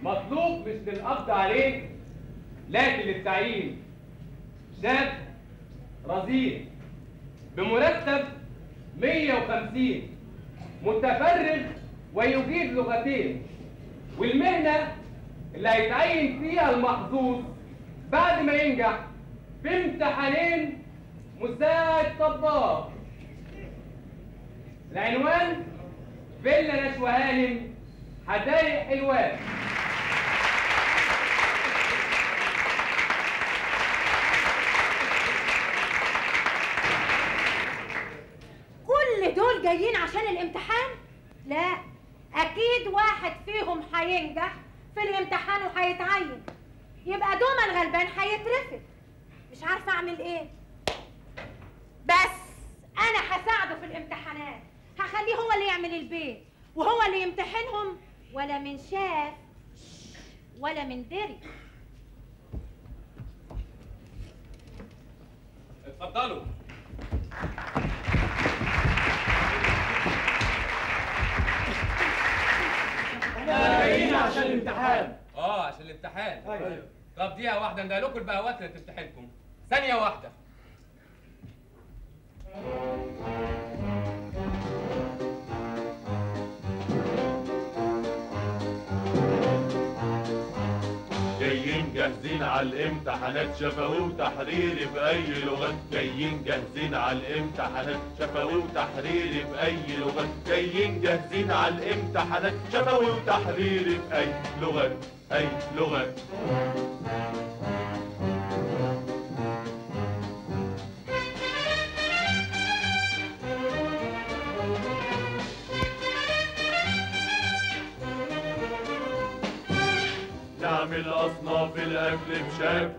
مطلوب مش للقبض عليه لكن للتعيين شاب رزين بمرتب 150 متفرغ ويجيد لغتين والمهنة اللي هيتعين فيها المحظوظ بعد ما ينجح في امتحانين مساعد طباخ العنوان فيلا نشوى هانم حدايق حلوان كل دول جايين عشان الامتحان لا اكيد واحد فيهم هينجح في الامتحان وهيتعين يبقى دوما الغلبان هيترفد مش عارفه اعمل ايه بس انا هساعده في الامتحانات هخليه هو اللي يعمل البيت وهو اللي يمتحنهم ولا من شاف ولا من دري اتفضلوا احنا جايين عشان الامتحان اه عشان الامتحان ايوه طب دقيقة واحدة نديها لكم البهوات اللي تمتحنكم ثانية واحدة جايين جاهزين على الامتحانات شفوي وتحريري بأي لغة جايين جاهزين على الامتحانات شفوي وتحريري بأي لغة جايين جاهزين على الامتحانات شفوي وتحريري بأي لغة أي لغة نعمل أصناف الأكل بشكل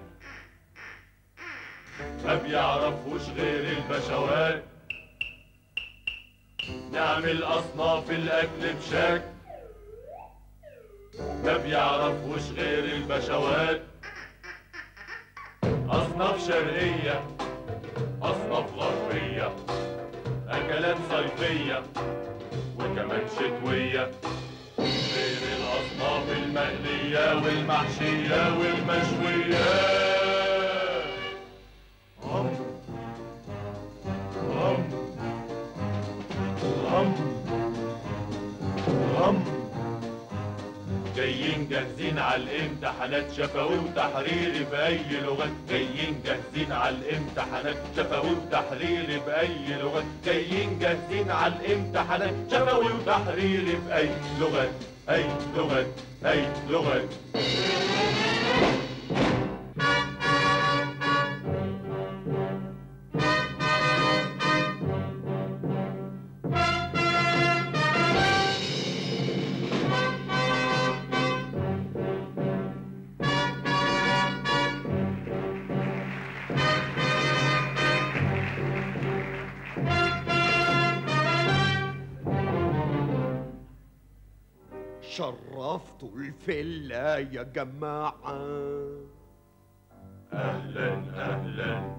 ما بيعرفوش غير البشوات نعمل أصناف الأكل بشكل ما بيعرفوش غير البشوات أصناف شرقية أصناف غربية أكلات صيفية وكمان شتوية غير الأصناف المقلية والمحشية والمشوية هم هم هم هم جايين جاهزين على الامتحانات شفوي وتحريري بأي لغة جايين جاهزين على الامتحانات شفوي وتحريري بأي لغة جايين جاهزين على الامتحانات شفوي وتحريري بأي لغة أي لغة أي لغة شرفتوا الفيلا يا جماعة أهلا أهلا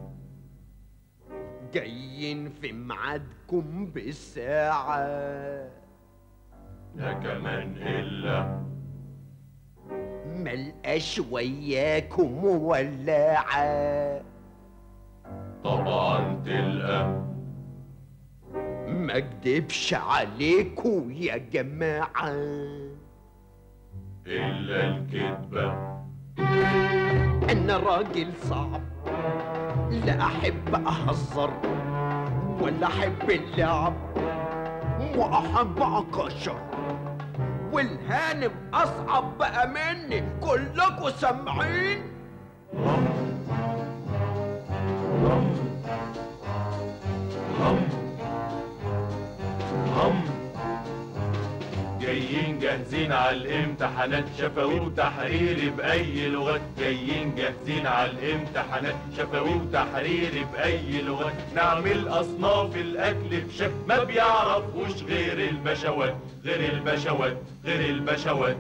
جايين في ميعادكم بالساعة ده كمان إلا ملقاش وياكم ولاعة طبعا تلقى ما اكدبش عليكم يا جماعة إلا الكذبة أنا راجل صعب لا أحب أهزر ولا أحب اللعب وأحب أكشر والهانم أصعب بقى مني كلكوا سامعين هم هم هم هم جايين جاهزين على الامتحانات شفوي وتحريري بأي لغة جايين جاهزين على الامتحانات شفوي وتحريري بأي لغة نعمل أصناف الأكل بشكل ما بيعرفوش غير البشوات غير البشوات غير البشوات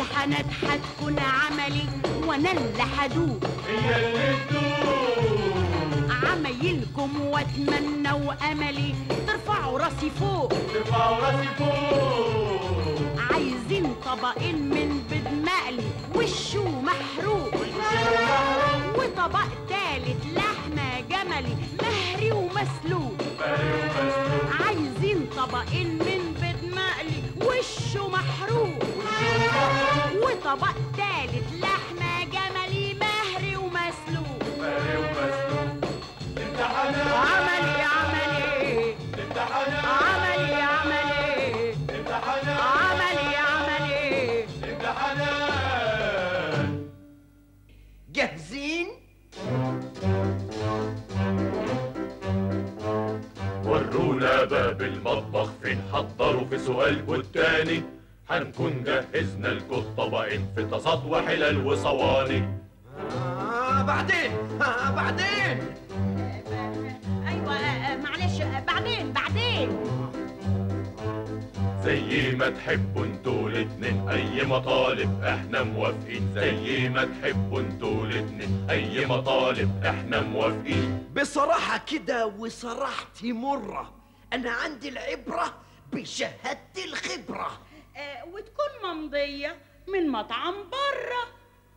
الامتحانات هتكون عملي وانا اللي هدوق هي اللي تدوم عمايلكم واتمنى واملي ترفعوا راسي فوق ترفعوا راسي فوق عايزين طبقين من بيض مقلي وشه محروق وطبق تالت لحمة جملي مهري ومسلوق بري ومسلوق عايزين طبقين من بيض مقلي وشه محروق وطبق تالت لحمة جملي مهري ومسلوق بري ومسلوق امتحانات عملي عملي امتحانات عملي عملي امتحانات عملي عملي امتحانات جاهزين ورونا باب المطبخ فين حضروا في سؤال والتاني هنكون جهزنا لكم طبقين في تصاد وحلل وصواني آه بعدين آه بعدين ايوه آه، معلش آه، بعدين بعدين زي ما تحبوا انتوا الاتنين اي مطالب احنا موافقين زي ما تحبوا انتوا الاتنين اي مطالب احنا موافقين بصراحة كده وصراحتي مرة أنا عندي العبرة بشهادة الخبرة آه، وتكون ممضية من مطعم بره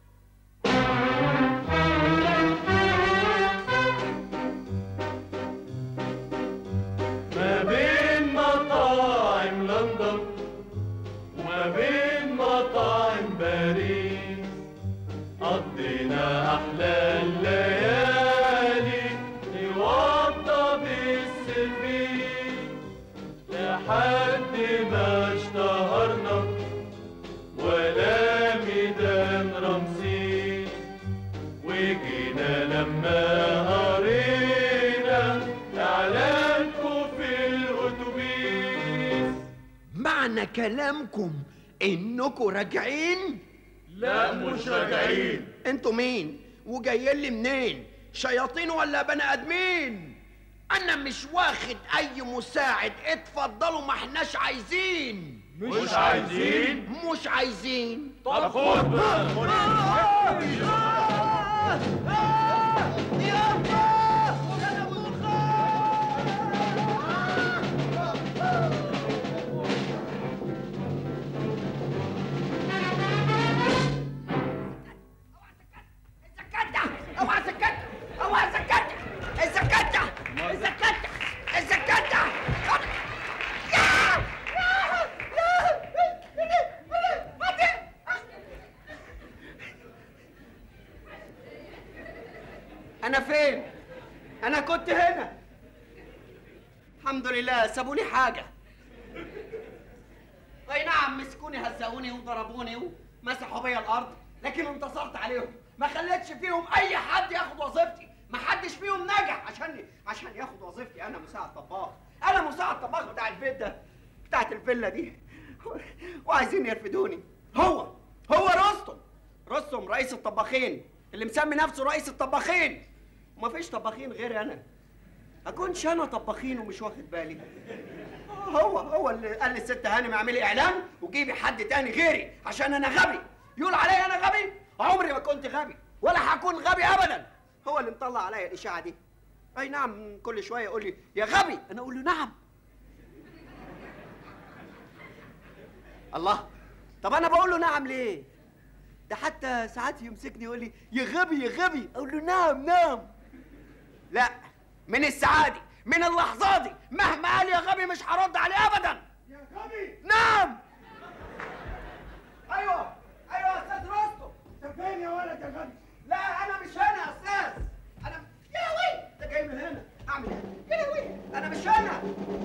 ما بين مطاعم لندن وما بين مطاعم باريس قضينا أحلى الليالي نوضى بالسيرفيس لحد ما اشتهرنا ولا ميدان رمسيس وجينا لما قرينا اعلانكم في الاتوبيس معنى كلامكم إنكم راجعين لا مش راجعين انتوا مين وجايين لي منين شياطين ولا بني ادمين انا مش واخد اي مساعد اتفضلوا ما احناش عايزين مش عايزين مش عايزين طب خد بقى اوعى سكتة اوعى سكتة السكتة السكتة السكتة انا فين انا كنت هنا الحمد لله سابوا لي حاجه اي نعم مسكوني هزقوني وضربوني ومسحوا بيا الارض لكن انتصرت عليهم ما خليتش فيهم اي حد ياخد وظيفتي ما حدش فيهم نجح عشان عشان ياخد وظيفتي انا مساعد طباخ انا مساعد طباخ بتاع البيت ده بتاعت الفيلا دي وعايزين يرفدوني هو هو رستم رستم رئيس الطباخين اللي مسمي نفسه رئيس الطباخين ومفيش طباخين غيري انا اكونش انا طباخين ومش واخد بالي هو هو اللي قال للست هانم اعملي اعلان وجيبي حد تاني غيري عشان انا غبي يقول عليا انا غبي عمري ما كنت غبي ولا هكون غبي ابدا هو اللي مطلع عليا الاشاعه دي اي نعم كل شويه يقول لي يا غبي انا اقول له نعم الله طب انا بقول له نعم ليه ده حتى ساعات يمسكني يقول لي يا غبي يا غبي اقول له نعم نعم لا من السعادة من اللحظة دي مهما قال يا غبي مش هرد عليه ابدا يا غبي نعم ايوه ايوه يا استاذ رستم انت فين يا ولد يا غبي لا انا مش هنا يا استاذ انا يا لهوي ده جاي من هنا اعمل ايه يا لهوي انا مش هنا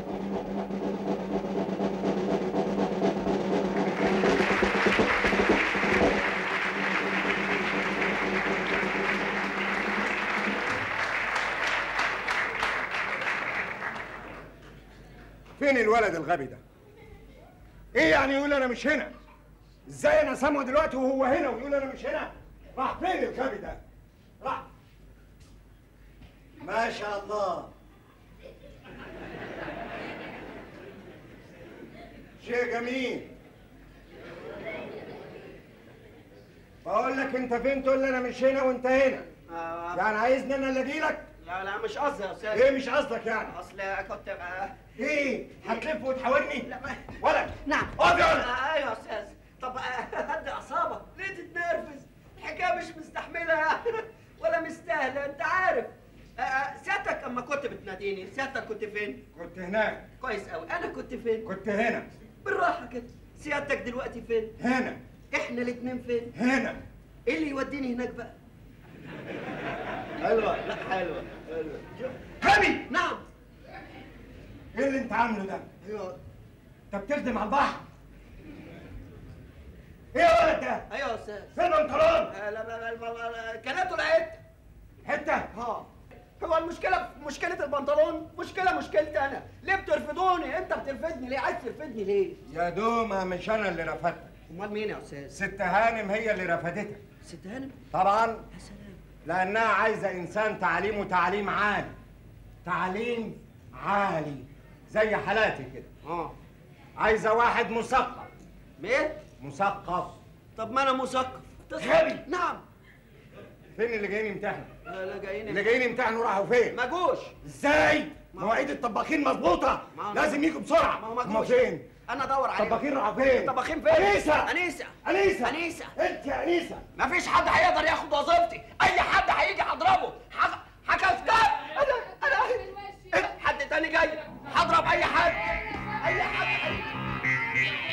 فين الولد الغبي ده؟ ايه يعني يقول انا مش هنا؟ ازاي انا سامعه دلوقتي وهو هنا ويقول انا مش هنا؟ راح فين الغبي ده؟ راح ما شاء الله شيء جميل بقول لك انت فين تقول لي انا مش هنا وانت هنا آه، يعني عايزني انا اللي اجي لك لا لا مش قصدي يا استاذ ايه مش قصدك يعني اصل كنت آه، ايه هتلف وتحاورني لا ما ولد نعم اقف يا ولد آه، ايوه يا استاذ طب آه، هدي اعصابك ليه تتنرفز الحكايه مش مستحمله ولا مستاهله انت عارف آه، آه، سيادتك اما كنت بتناديني سيادتك كنت فين كنت هناك كويس قوي انا كنت فين كنت هنا بالراحه كده سيادتك دلوقتي فين هنا احنا الاتنين فين هنا ايه اللي يوديني هناك بقى حلوه لا حلوه حلوه شوف غبي نعم ايه اللي انت عامله ده ايوه انت بتردم على البحر ايه يا ولد ده ايوه يا استاذ فين البنطلون آه، لا لا لا لا كلامته لقيت حته ها هو المشكلة في مشكلة البنطلون مشكلة مشكلتي أنا ليه بترفضوني أنت بترفضني ليه عايز ترفضني ليه يا دوما مش انا اللي رفضتك أمال مين يا أستاذ ست هانم هي اللي رفضتك ست هانم طبعا يا سلام لانها عايزه انسان تعليمه تعليم عالي تعليم عالي زي حالاتي كده اه عايزه واحد مثقف مين مثقف طب ما أنا مثقف غبي. نعم فين اللي جايين يمتحنوا لا لا جايين اللي جايين يمتحنوا راحوا فين ما جوش ازاي مواعيد الطباخين مظبوطه ما هو- لازم يجوا بسرعه ما هو ما هما جوش فين أنا أدور عليهم الطباخين راحوا فين الطباخين فين انيسه أنيسة انيسه أنيسة انت يا انيسه مفيش حد هيقدر ياخد وظيفتي أي حد هيجي هضربه ح- هكفتك أنا أنا إيه؟ حد تاني جاي هضرب أي حد أي حد هيجي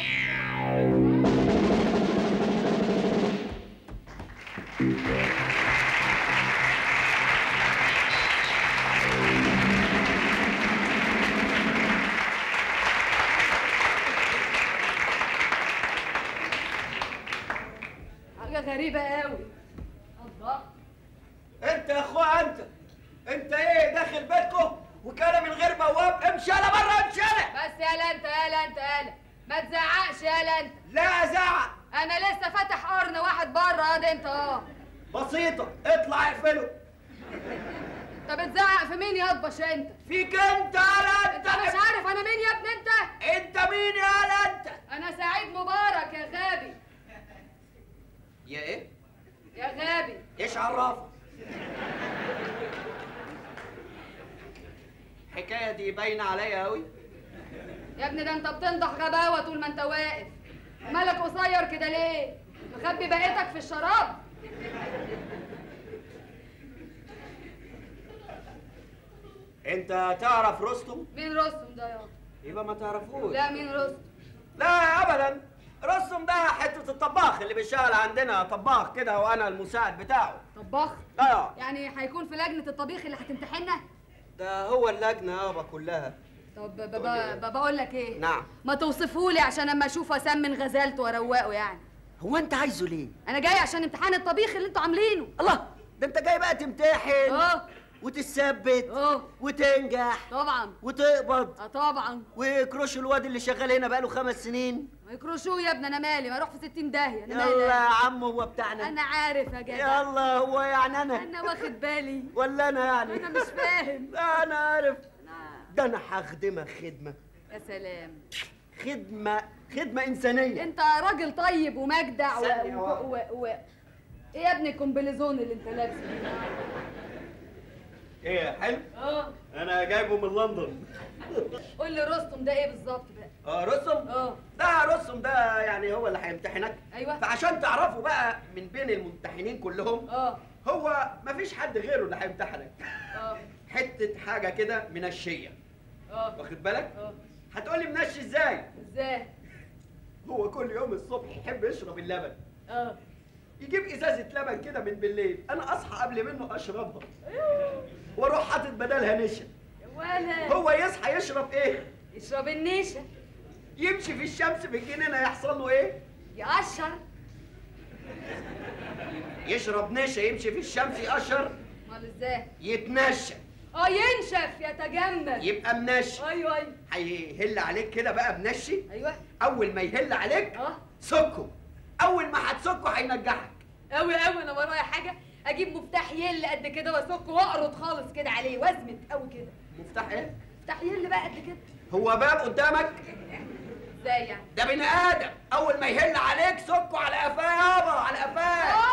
حاجة غريبة قوي الله انت يا اخويا انت انت ايه داخل بيتكم وكان من غير بواب امشي انا بره امشي انا بس يالا انت يالا انت يالا ما تزعقش يالا انت لا ازعق انا لسه فاتح قرن واحد بره ادي انت اه بسيطه اطلع اقفله انت بتزعق في مين يا اطبش انت فيك انت يالا انت انت مش عارف انا مين يا ابني انت انت مين يالا انت انا سعيد مبارك يا غابي يا ايه يا غابي ايش عرفك الحكايه دي باينه عليا قوي يا ابني ده انت بتنضح غباوه طول ما انت واقف مالك قصير كده ليه مخبي بقيتك في الشراب انت تعرف رستم مين رستم ده يا يبقى ما تعرفوش لا مين رستم لا ابدا رستم ده حته الطباخ اللي بيشتغل عندنا طباخ كده وانا المساعد بتاعه طباخ اه يعني هيكون في لجنه الطبيخ اللي هتمتحننا ده هو اللجنه يابا كلها طب ب- ب- ب- بقول لك ايه نعم ما توصفهولي عشان اما اشوفه اسمن غزالته واروقه يعني هو انت عايزه ليه انا جاي عشان امتحان الطبيخ اللي انتوا عاملينه الله ده انت جاي بقى تمتحن اه وتثبت اه وتنجح طبعا وتقبض اه طبعا ويكرش الواد اللي شغال هنا بقاله خمس سنين ما يكرشوه يا ابني انا مالي ما اروح في 60 داهيه انا يلا يا مالي عم هو بتاعنا انا عارف يا جدع يلا هو يعني انا انا واخد بالي ولا انا يعني انا مش فاهم لا انا عارف أنا- ده انا هخدمك خدمه يا سلام خدمه خدمه انسانيه انت راجل طيب ومجدع و... ثانية و... واحدة. و... و... ايه يا ابني الكومبليزون اللي انت لابسه ايه حلو اه انا جايبه من لندن قول لي رستم ده ايه بالظبط بقى اه رسم اه ده رسم ده يعني هو اللي هيمتحنك ايوه فعشان تعرفوا بقى من بين الممتحنين كلهم اه هو مفيش حد غيره اللي هيمتحنك اه حته حاجه كده منشيه اه واخد بالك اه هتقولي منشي ازاي ازاي هو كل يوم الصبح يحب يشرب اللبن اه يجيب ازازه لبن كده من بالليل انا اصحى قبل منه اشربها واروح حاطط بدلها نشا يا ولد هو يصحى يشرب ايه يشرب النيشه يمشي في الشمس في الجنينه يحصل له ايه يقشر يشرب نشا يمشي في الشمس يقشر امال ازاي يتنشى اه ينشف يتجمد يبقى منشي ايوه ايوه هيهل عليك كده بقى منشي ايوه اول ما يهل عليك اه سكه اول ما هتسكه هينجحك قوي قوي انا ورايا حاجه اجيب مفتاح يل قد كده واسكه واقرط خالص كده عليه وازمت قوي كده مفتاح ايه مفتاح يل بقى قد كده هو باب قدامك ازاي يعني ده بني ادم اول ما يهل عليك سكه على قفاه يابا على قفاه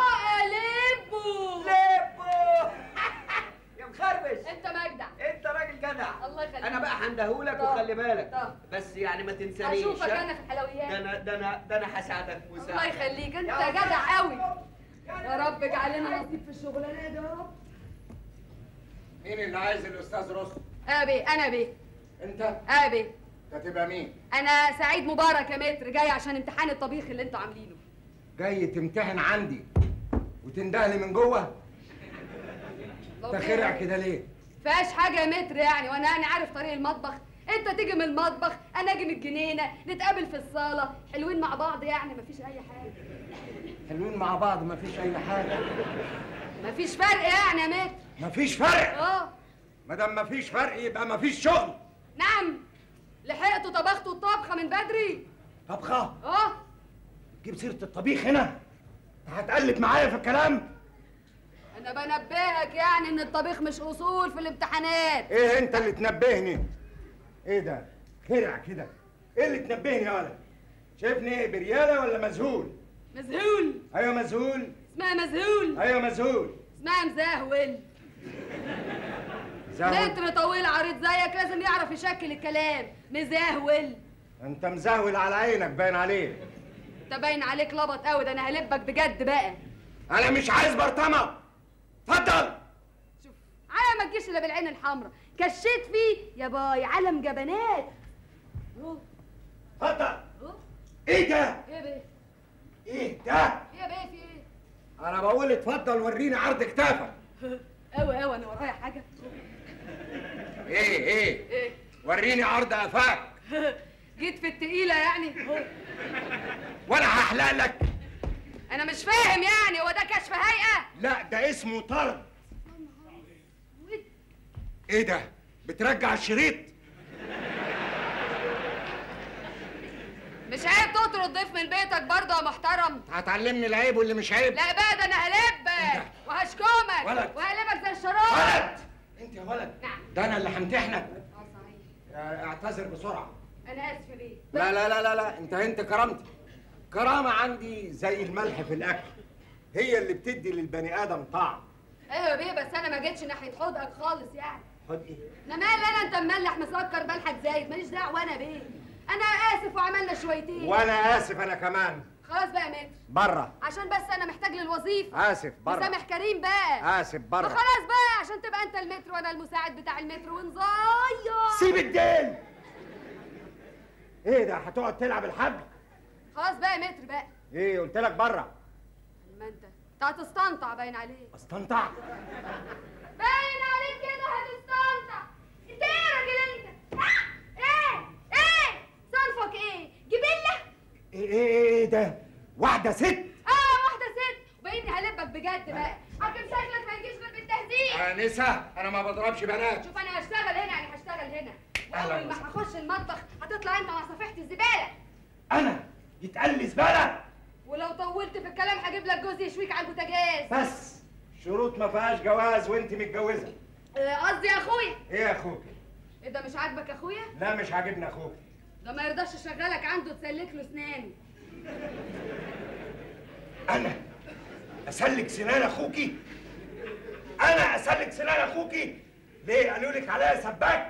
هندهولك طب. وخلي بالك طب. بس يعني ما تنسانيش اشوفك ها؟ انا في الحلويات ده انا ده انا ده انا هساعدك الله مساعدة يخليك انت يلا. جدع قوي يا رب اجعل لنا نصيب في الشغلانه دي يا رب مين اللي عايز الاستاذ رستم انا بيه انا بيه انت انا بيه هتبقى مين انا سعيد مبارك يا متر جاي عشان امتحان الطبيخ اللي انتوا عاملينه جاي تمتحن عندي وتندهلي من جوه لو تخرع كده- كده ليه فيهاش حاجه يا متر يعني وانا انا عارف طريق المطبخ انت تيجي من المطبخ انا اجي من الجنينه نتقابل في الصاله حلوين مع بعض يعني مفيش اي حاجه حلوين مع بعض مفيش اي حاجه مفيش فرق يعني يا متر مفيش فرق اه ما دام مفيش فرق يبقى مفيش شغل نعم لحقتوا طبختوا الطبخه من بدري طبخه اه تجيب سيره الطبيخ هنا هتقلب معايا في الكلام انا بنبهك يعني ان الطبيخ مش اصول في الامتحانات ايه انت اللي تنبهني ايه ده خرع كده ايه اللي تنبهني يا ولد شايفني ايه برياله ولا مذهول مذهول ايوه مذهول اسمها مذهول ايوه مذهول اسمها مزهول زهول متر طويل عريض زيك لازم يعرف يشكل الكلام مزهول انت مزهول على عينك باين عليك انت باين عليك لبط قوي ده انا هلبك بجد بقى انا مش عايز برطمه اتفضل شوف على ما تجيش الا بالعين الحمراء كشيت فيه يا باي علم جبنات أهو، اتفضل أهو. ايه ده ايه يا بيه ايه ده ايه يا بيه في ايه انا بقول اتفضل وريني عرض كتافك قوي قوي انا ورايا حاجه ايه ايه ايه وريني عرض قفاك جيت في التقيله يعني أهو. وانا هحلق لك انا مش فاهم يعني هو ده كشف هيئه لا ده اسمه طرد ايه ده بترجع الشريط مش عيب تطرد ضيف من بيتك برضه يا محترم هتعلمني العيب واللي مش عيب لا بقى ده انا هلبك وهشكمك ولد. وهقلبك زي الشراب ولد انت يا ولد نعم. ده انا اللي همتحنك اه صحيح اه، اعتذر بسرعه انا اسفه ليه لا لا لا لا لا انت انت كرامتي كرامه عندي زي الملح في الاكل هي اللي بتدي للبني ادم طعم ايوه يا بيه بس انا ما جيتش ناحيه حدقك خالص يعني خد ايه انا مال انا انت مملح مسكر ملحك زايد ماليش دعوه انا بيه انا اسف وعملنا شويتين وانا اسف انا كمان خلاص بقى يا متر بره عشان بس انا محتاج للوظيفه اسف بره سامح كريم بقى اسف ما بره خلاص بقى عشان تبقى انت المتر وانا المساعد بتاع المتر ونزير سيب الدين ايه ده هتقعد تلعب الحبل خلاص بقى يا متر بقى ايه قلت لك بره ما انت انت هتستنطع باين عليك استنطع باين عليك كده هتستنطع انت ايه يا راجل انت ها؟ ايه ايه صنفك ايه جبله ايه ايه ايه ده واحده ست اه واحده ست وبايني هلبك بجد بقى حاكم شكلك ما يجيش غير بالتهديد انسه انا ما بضربش بنات شوف انا هشتغل هنا يعني هشتغل هنا أهلاً واول ما وسهلاً. هخش المطبخ هتطلع انت مع صفيحه الزباله انا يتقال لي زباله ولو طولت في الكلام هجيب لك جوز يشويك على البوتاجاز بس شروط ما فيهاش جواز وانت متجوزه آه، قصدي يا اخويا ايه يا اخوك ايه ده مش عاجبك يا اخويا لا مش عاجبني اخوك ده ما يرضاش يشغلك عنده تسلك له اسنانه انا اسلك سنان اخوكي انا اسلك سنان اخوكي ليه قالوا لك عليا سباك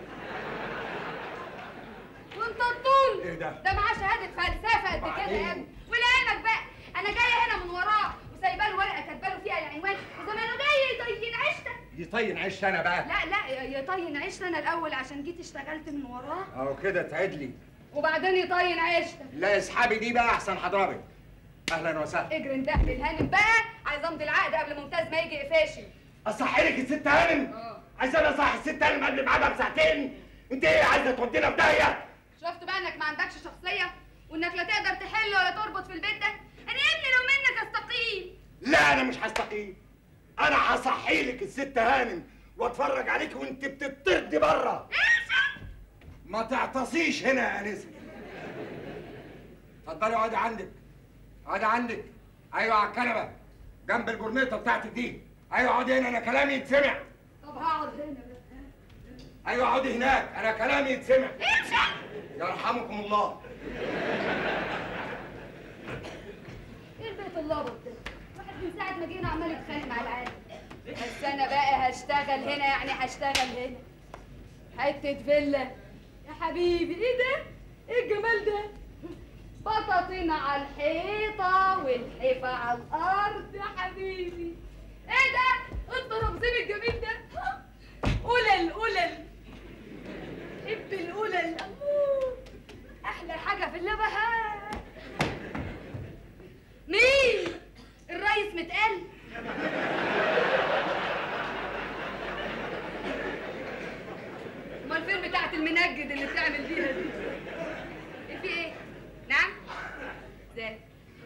وانت الطول إيه ده؟ ده معاه شهاده فلسفه قد كده يا ابني ولعلمك بقى انا جايه هنا من وراه وسايبه له ورقه كاتبه له فيها العنوان وزمانه جاي يطين عيشتك يطين عيش انا بقى لا لا يطين عيشتي انا الاول عشان جيت اشتغلت من وراه اهو كده تعد لي وبعدين يطين عيشتك لا اسحبي دي بقى احسن هضربك اهلا وسهلا اجري انتهي للهانم بقى عايز امضي العقد قبل ممتاز ما يجي يقفشني اصحي لك الست هانم اه عايز انا اصحي الست هانم قبل ميعادها بساعتين انت ايه عايزه تودينا في داهيه شفت بقى انك ما عندكش شخصيه وانك لا تقدر تحل ولا تربط في البيت ده انا يا ابني لو منك استقيل لا انا مش هستقيل انا هصحي لك الست هانم واتفرج عليك وانت بتطردي بره ما تعتصيش هنا يا انسه اتفضلي اقعدي عندك اقعدي عندك ايوه على الكنبه جنب البرنيطه بتاعتك دي ايوه اقعدي هنا انا كلامي يتسمع طب هقعد هنا بقى ايوه اقعدي هناك انا كلامي يتسمع يرحمكم الله ايه البيت اللابط ده؟ واحد من ساعة ما جينا عمال يتخانق مع العالم بس انا بقى هشتغل هنا يعني هشتغل هنا حتة فيلا يا حبيبي ايه ده؟ ايه الجمال ده؟ بطاطين على الحيطة والحيفا على الأرض يا حبيبي ايه ده؟ الترابزين الجميل ده قلل قلل حب القلل أموت. أحلى حاجة في اللبهات مين؟ الريس متقل امال فين بتاعت المنجد اللي بتعمل بيها دي؟ ايه في ايه؟ نعم؟ ازاي؟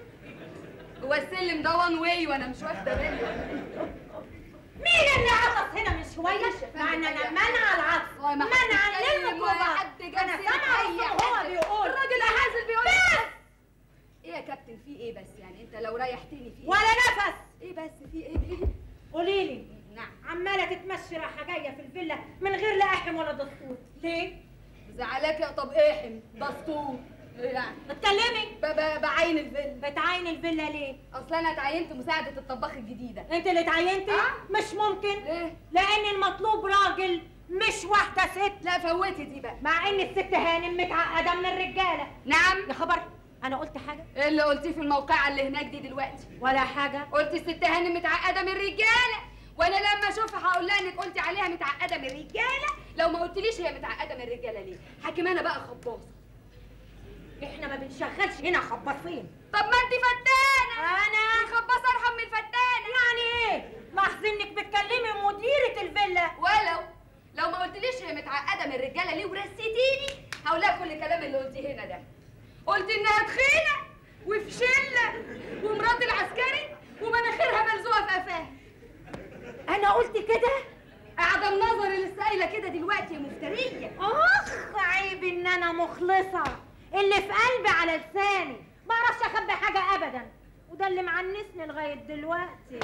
هو السلم ده وان واي وانا مش واخده بالي ولا إيه؟ مين اللي عطس هنا من شويه مع ان انا منع العطس والله ما حد منع اتكلم ولا للميكروبات حد جاب انا سيرة سامعه أي صوته وهو حد. بيقول الراجل عازل بيقول بس ايه يا كابتن في ايه بس يعني انت لو ريحتني في ايه؟ ولا نفس ايه بس في ايه؟ ايه؟ قولي لي نعم عماله تتمشي رايحه جايه في الفيلا من غير لا احم ولا دستور ليه؟ زعلاك يا طب احم دستور ايه يعني؟ اتكلمي ب- ب- بعين الفيلا بتعاين الفيلا ليه؟ اصل انا اتعينت مساعده الطباخ الجديده انت اللي اتعينتي؟ آه. مش ممكن ليه؟ لان المطلوب راجل مش واحده ست لا فوتي دي بقى مع ان الست هانم متعقده من الرجاله نعم يا خبر انا قلت حاجه ايه اللي قلتيه في الموقعة اللي هناك دي دلوقتي ولا حاجه قلت الست هانم متعقده من الرجاله وانا لما اشوفها هقول لها انك قلتي عليها متعقده من الرجاله لو ما قلتليش هي متعقده من الرجاله ليه حاكم انا بقى خباصه احنا ما بنشغلش هنا خباصين طب ما انت فتانه انا الخباصه ارحم من الفتانه يعني ايه لاحظي انك بتكلمي مديره الفيلا ولو لو ما قلتليش هي متعقده من الرجاله ليه ورستيني هقول لها كل الكلام اللي قلتيه هنا ده قلت انها تخينه وفي شله ومرات العسكري ومناخيرها ملزوقه في قفاها انا قلت كده قاعده منظري لسه قايله كده دلوقتي يا مفتريه اخ عيب ان انا مخلصه اللي في قلبي على لساني ما اعرفش اخبي حاجه ابدا وده اللي معنسني لغايه دلوقتي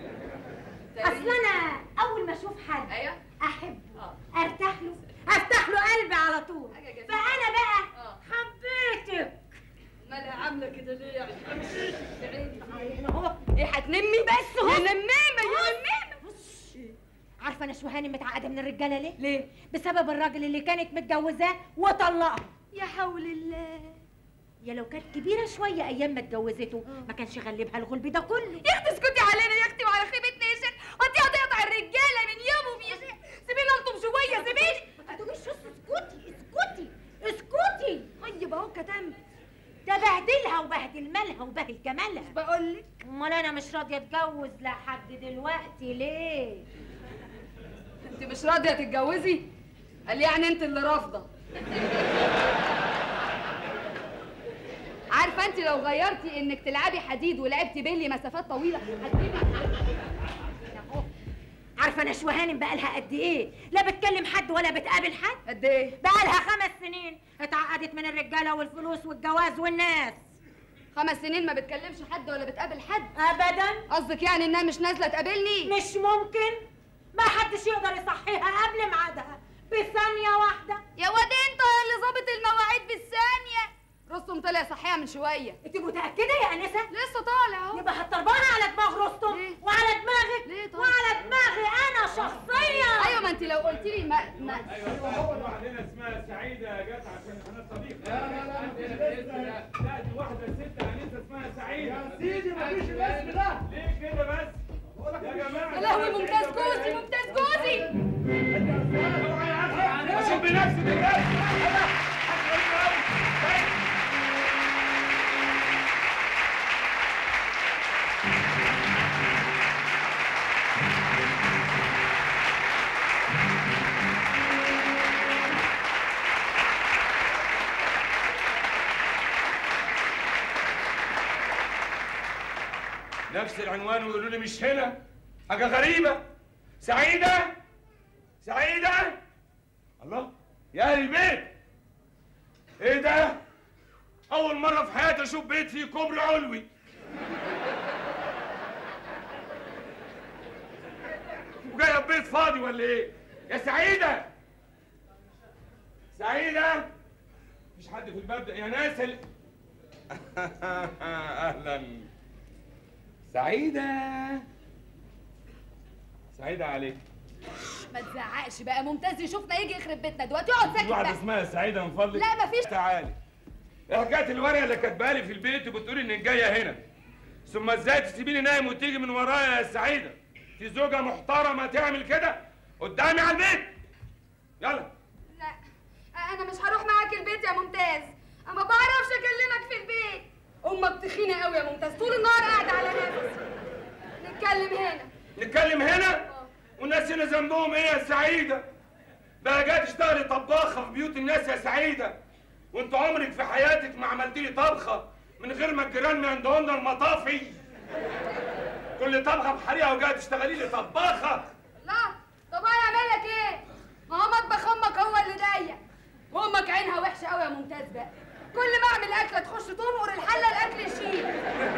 اصل انا اول ما اشوف حد ايوه احبه اه. ارتاح له افتح له قلبي على طول حاجة جميلة. فانا بقى اه. حبيتك مالها عامله كده ليه يعني في عيني يعني هو ايه هتنمي بس هو. يا نمامه يا نمامه عارفه انا شوهاني متعقده من الرجاله ليه ليه بسبب الراجل اللي كانت متجوزاه وطلقها يا حول الله يا لو كانت كبيره شويه ايام ما اتجوزته ما كانش غلبها الغلب ده كله يا اختي اسكتي علينا يا اختي وعلى خيبتنا يا شيخ انت هتقطع الرجاله من يومهم يا شيخ سيبينا انتم شويه سيبيني ما تقوليش اسكتي اسكتي اسكتي طيب اهو كتمت ده بهدلها وبهدل مالها وبهدل جمالها بقول لك امال انا مش راضيه اتجوز لحد دلوقتي ليه انت مش راضيه تتجوزي قال يعني انت اللي رافضه عارفه انت لو غيرتي انك تلعبي حديد ولعبتي بيلي مسافات طويله هتجيبي أهو. عارفه انا شوهانم بقالها قد ايه لا بتكلم حد ولا بتقابل حد قد ايه بقالها خمس سنين اتعقدت من الرجاله والفلوس والجواز والناس خمس سنين ما بتكلمش حد ولا بتقابل حد ابدا قصدك يعني انها مش نازله تقابلني مش ممكن ما حدش يقدر يصحيها قبل ميعادها بثانيه واحده يا واد انت اللي ظابط المواعيد بالثانيه رستم طلع صحيح من شويه انت متاكده يا انسه لسه طالع اهو يبقى هتطربانه على دماغ رستم ليه؟ وعلى دماغك ليه طيب؟ وعلى دماغي انا شخصيا ايوه ما انت لو قلت لي ما, ما واحدة اسمها سعيدة جت عشان انا صديق لا لا لا لا دي واحدة ست انسة اسمها سعيدة يا سيدي مفيش الاسم ده ليه كده بس؟ يا جماعة يا لهوي ممتاز جوزي ممتاز جوزي اشوف بنفسي دلوقتي نفس العنوان ويقولوا لي مش هنا حاجة غريبة سعيدة سعيدة الله يا أهل البيت إيه ده؟ أول مرة في حياتي أشوف بيت فيه كوبري علوي وجاية بيت فاضي ولا إيه؟ يا سعيدة سعيدة مفيش حد في الباب ده يا ناس ال... أهلا سعيدة سعيدة عليك ما تزعقش بقى ممتاز يشوفنا يجي يخرب بيتنا دلوقتي اقعد ساكت واحدة بقى اسمها سعيدة من فضلك لا مفيش تعالي ايه حكاية الورقة اللي كاتبها لي في البيت وبتقولي انك جاية هنا ثم ازاي تسيبيني نايم وتيجي من ورايا يا سعيدة في زوجة محترمة تعمل كده قدامي على البيت يلا لا انا مش هروح معاك البيت يا ممتاز انا ما بعرفش اكلمك في البيت امك تخينه قوي يا ممتاز طول النهار قاعده على نفسي نتكلم هنا نتكلم هنا والناس هنا ذنبهم ايه يا سعيدة بقى جاي تشتغلي طباخة في بيوت الناس يا سعيدة وانت عمرك في حياتك ما عملت لي طبخة من غير ما الجيران ما عندهن المطافي كل طبخة بحريقة وجاي تشتغلي لي طباخة لا طب انا اعمل لك ايه ما هو مطبخ امك هو اللي ضيق وامك عينها وحشه قوي يا ممتاز بقى كل ما اعمل اكله تخش تنقر الحله الاكل يشيل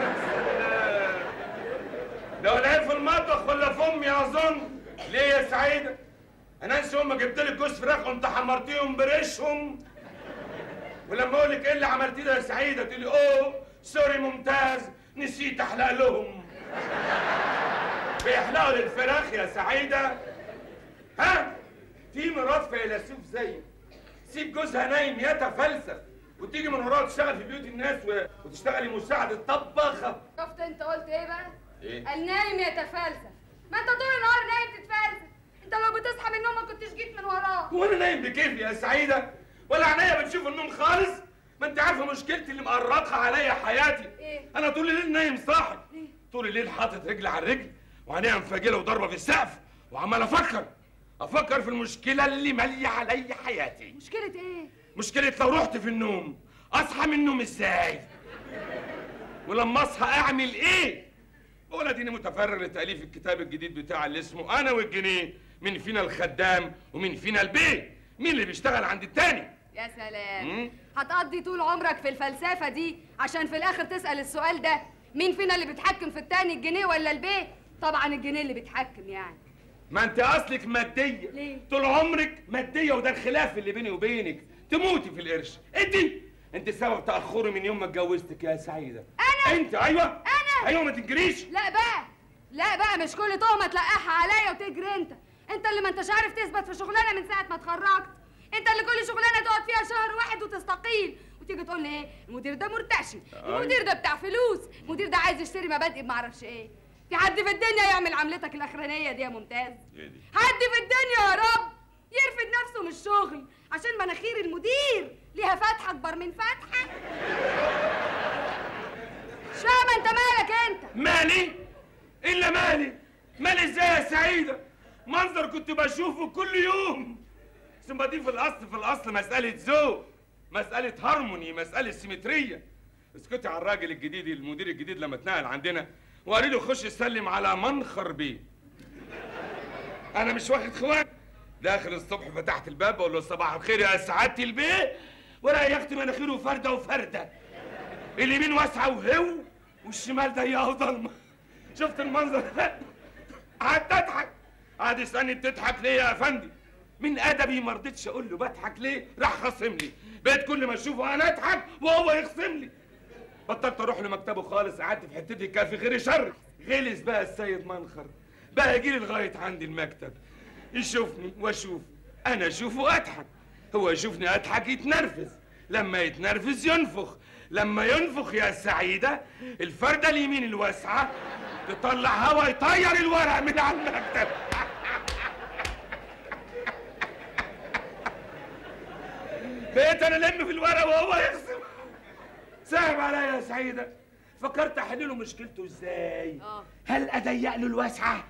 ده ولا إيه في المطبخ ولا في امي اظن ليه يا سعيدة انا انسى امي جبت لك جوز فراخ وانت حمرتيهم بريشهم ولما اقول لك ايه اللي عملتيه ده يا سعيدة تقولي اوه سوري ممتاز نسيت احلق لهم بيحلقوا للفراخ يا سعيدة ها في مرات فيلسوف زيك سيب جوزها نايم يتفلسف وتيجي من وراها تشتغل في بيوت الناس و... وتشتغلي مساعدة طباخة شفت انت قلت ايه بقى ايه قال نايم يتفلسف ما انت طول النهار نايم تتفلسف انت لو بتصحى من النوم ما كنتش جيت من وراه هو انا نايم بكيفي يا سعيده ولا عينيا بتشوف النوم خالص ما انت عارفه مشكلتي اللي مقرقه عليا حياتي ايه انا طول الليل نايم صاحي ليه؟ طول الليل حاطط رجل على الرجل وعينيا مفجله وضربه في السقف وعمال افكر افكر في المشكله اللي ماليه عليا حياتي مشكله ايه مشكله لو رحت في النوم اصحى من النوم ازاي ولما اصحى اعمل ايه بقول اديني متفرغ لتاليف الكتاب الجديد بتاعي اللي اسمه انا والجنيه مين فينا الخدام ومين فينا البيه مين اللي بيشتغل عند التاني يا سلام مم. هتقضي طول عمرك في الفلسفه دي عشان في الاخر تسال السؤال ده مين فينا اللي بيتحكم في التاني الجنيه ولا البيت طبعا الجنيه اللي بيتحكم يعني ما انت اصلك ماديه ليه؟ طول عمرك ماديه وده الخلاف اللي بيني وبينك تموتي في القرش انت انت سبب تاخري من يوم ما اتجوزتك يا سعيده أنا؟ انت ايوه أنا؟ ايوه ما تنكريش لا بقى لا بقى مش كل تهمه تلقحها عليا وتجري انت انت اللي ما انتش عارف تثبت في شغلانه من ساعه ما اتخرجت انت اللي كل شغلانه تقعد فيها شهر واحد وتستقيل وتيجي تقول لي ايه المدير ده مرتشي المدير ده بتاع فلوس المدير ده عايز يشتري مبادئ بمعرفش ايه في حد في الدنيا يعمل عملتك الاخرانيه دي يا ممتاز ايه دي؟ حد في الدنيا يا رب يرفد نفسه من الشغل عشان مناخير المدير ليها فتحه اكبر من فتحه شامة انت مالك انت مالي الا مالي مالي ازاي يا سعيده منظر كنت بشوفه كل يوم ثم دي في الاصل في الاصل مساله ذوق مساله هارموني مساله سيمتريه اسكتي على الراجل الجديد المدير الجديد لما اتنقل عندنا وقال له خش سلم على منخر بيه انا مش واخد خوان داخل الصبح فتحت الباب بقول له صباح الخير يا سعاده البيه وريحت مناخيره فرده وفرده اليمين واسعه وهو والشمال ضيقه وضلمه شفت المنظر ده قعدت اضحك قعد يسالني بتضحك ليه يا افندي من ادبي ما رضيتش اقول له بضحك ليه راح خاصم لي بقيت كل ما اشوفه انا اضحك وهو يخصم لي بطلت اروح لمكتبه خالص قعدت في حتتي كافي غير شر غلس بقى السيد منخر بقى يجي لي لغايه عندي المكتب يشوفني واشوف انا اشوفه اضحك هو يشوفني اضحك يتنرفز لما يتنرفز ينفخ لما ينفخ يا سعيدة الفردة اليمين الواسعة تطلع هوا يطير الورق من على المكتب بقيت انا الم في الورق وهو يقسم صعب عليا يا سعيدة فكرت احل له مشكلته ازاي اه هل اضيق له الواسعة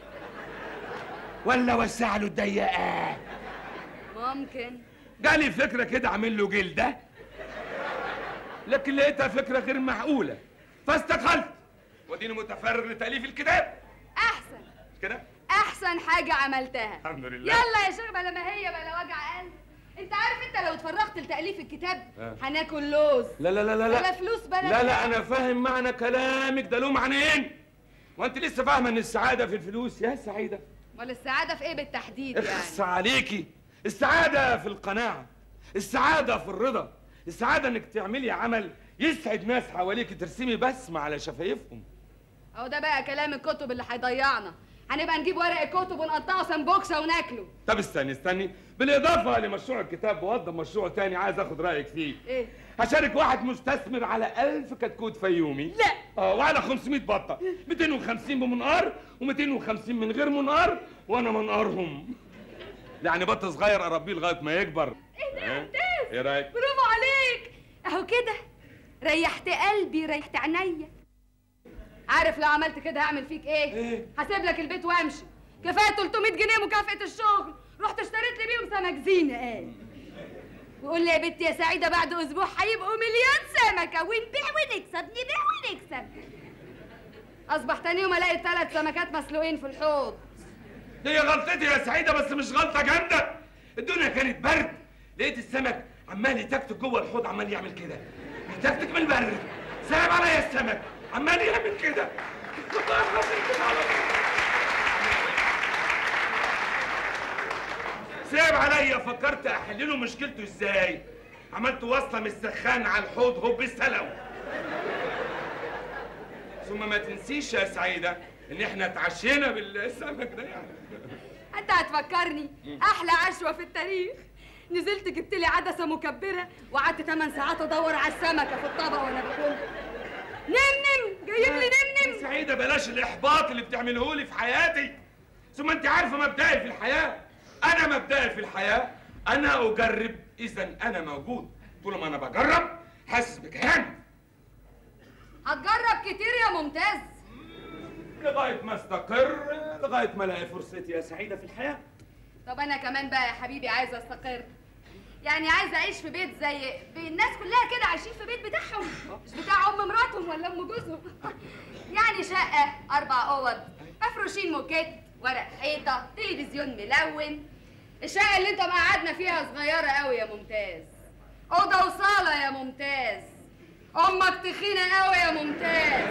ولا وسع له الضيقة ممكن جالي فكرة كده اعمل له جلدة لكن لقيتها فكرة غير معقولة فاستقلت وديني متفرغ لتأليف الكتاب احسن مش كده احسن حاجه عملتها الحمد لله يلا يا شيخ بلا ما هي بلا وجع قلب انت عارف انت لو اتفرغت لتاليف الكتاب آه. هناكل لوز لا لا لا لا بلا لا فلوس بلا لا لا بتاع. انا فاهم معنى كلامك ده له معنيين وانت لسه فاهمه ان السعاده في الفلوس يا سعيده امال السعاده في ايه بالتحديد اخص يعني عليكي السعاده في القناعه السعاده في الرضا السعاده انك تعملي عمل يسعد ناس حواليك ترسمي بسمه على شفايفهم اهو ده بقى كلام الكتب اللي هيضيعنا هنبقى نجيب ورق الكتب ونقطعه سمبوكسه وناكله طب استني استني بالاضافه لمشروع الكتاب بوضب مشروع تاني عايز اخد رايك فيه ايه هشارك واحد مستثمر على ألف كتكوت فيومي لا. اه وعلى 500 بطه 250 بمنقار و250 من غير منقار وانا منقارهم يعني بط صغير اربيه لغايه ما يكبر ايه ده ها؟ ممتاز ايه رايك برافو عليك اهو كده ريحت قلبي ريحت عينيا عارف لو عملت كده هعمل فيك ايه إيه؟ هسيب لك البيت وامشي كفايه 300 جنيه مكافاه الشغل رحت اشتريت لي بيهم سمك زينه قال وقول لي يا بنتي يا سعيده بعد اسبوع هيبقوا مليون سمكه ونبيع ونكسب نبيع ونكسب اصبح تاني يوم الاقي ثلاث سمكات مسلوقين في الحوض هي غلطتي يا سعيده بس مش غلطه جامده الدنيا كانت برد لقيت السمك عمال يتكتك جوه الحوض عمال يعمل كده يتكتك من البرد سلام عليا السمك عمال يعمل كده سلام عليا فكرت احل له مشكلته ازاي عملت وصله من السخان على الحوض هوب السلو ثم ما تنسيش يا سعيده ان احنا اتعشينا بالسمك ده يعني انت هتفكرني احلى عشوه في التاريخ نزلت جبت لي عدسه مكبره وقعدت 8 ساعات ادور على السمكه في الطبق وانا باكل نم نم جايب لي نم نم سعيدة بلاش الإحباط اللي بتعمله لي في حياتي ثم أنت عارفة مبدئي في الحياة أنا مبدئي في الحياة أنا أجرب إذا أنا موجود طول ما أنا بجرب حاسس بكيان هتجرب كتير يا ممتاز لغاية ما استقر لغاية ما ألاقي فرصتي يا سعيدة في الحياة طب انا كمان بقى يا حبيبي عايزه استقر يعني عايزه اعيش في بيت زي الناس كلها كده عايشين في بيت بتاعهم مش بتاع ام مراتهم ولا ام جوزهم يعني شقه اربع اوض مفروشين موكيت ورق حيطه تلفزيون ملون الشقه اللي انت مقعدنا فيها صغيره قوي يا ممتاز اوضه وصاله يا ممتاز امك تخينه قوي يا ممتاز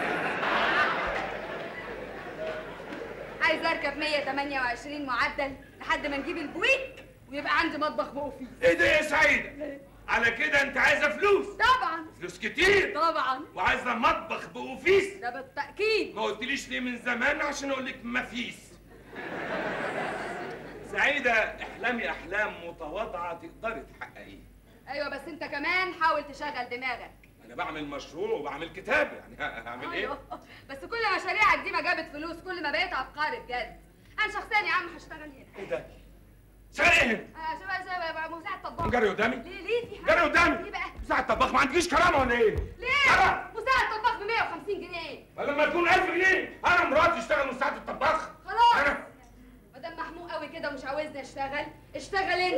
عايز اركب 128 معدل لحد ما نجيب البويك ويبقى عندي مطبخ بوفي إيه ده يا سعيدة؟ على كده أنت عايزة فلوس طبعا فلوس كتير طبعا وعايزة مطبخ بأوفيس ده بالتاكيد ما قلتليش ليه من زمان عشان اقول لك مفيش سعيدة احلامي احلام متواضعة تقدري تحققيها ايوه بس انت كمان حاول تشغل دماغك انا بعمل مشروع وبعمل كتاب يعني هعمل ايه؟ أيوة. بس كل مشاريعك دي ما جابت فلوس كل ما بقيت عبقري بجد انا شخصيا يا عم هشتغل هنا ايه ده؟ شغال ايه هنا؟ آه، شبه شبه مساعد طباخ جري قدامي؟ ليه ليه في جري حاجه قدامي ليه بقى مساعد طباخ ما عندكيش كرامة ولا ايه؟ ليه أنا مساعد طباخ ب 150 جنيه لما يكون 1000 جنيه انا مراتي اشتغل مساعد الطباخ خلاص انا ما دام محموق قوي كده ومش عاوزني اشتغل اشتغل انت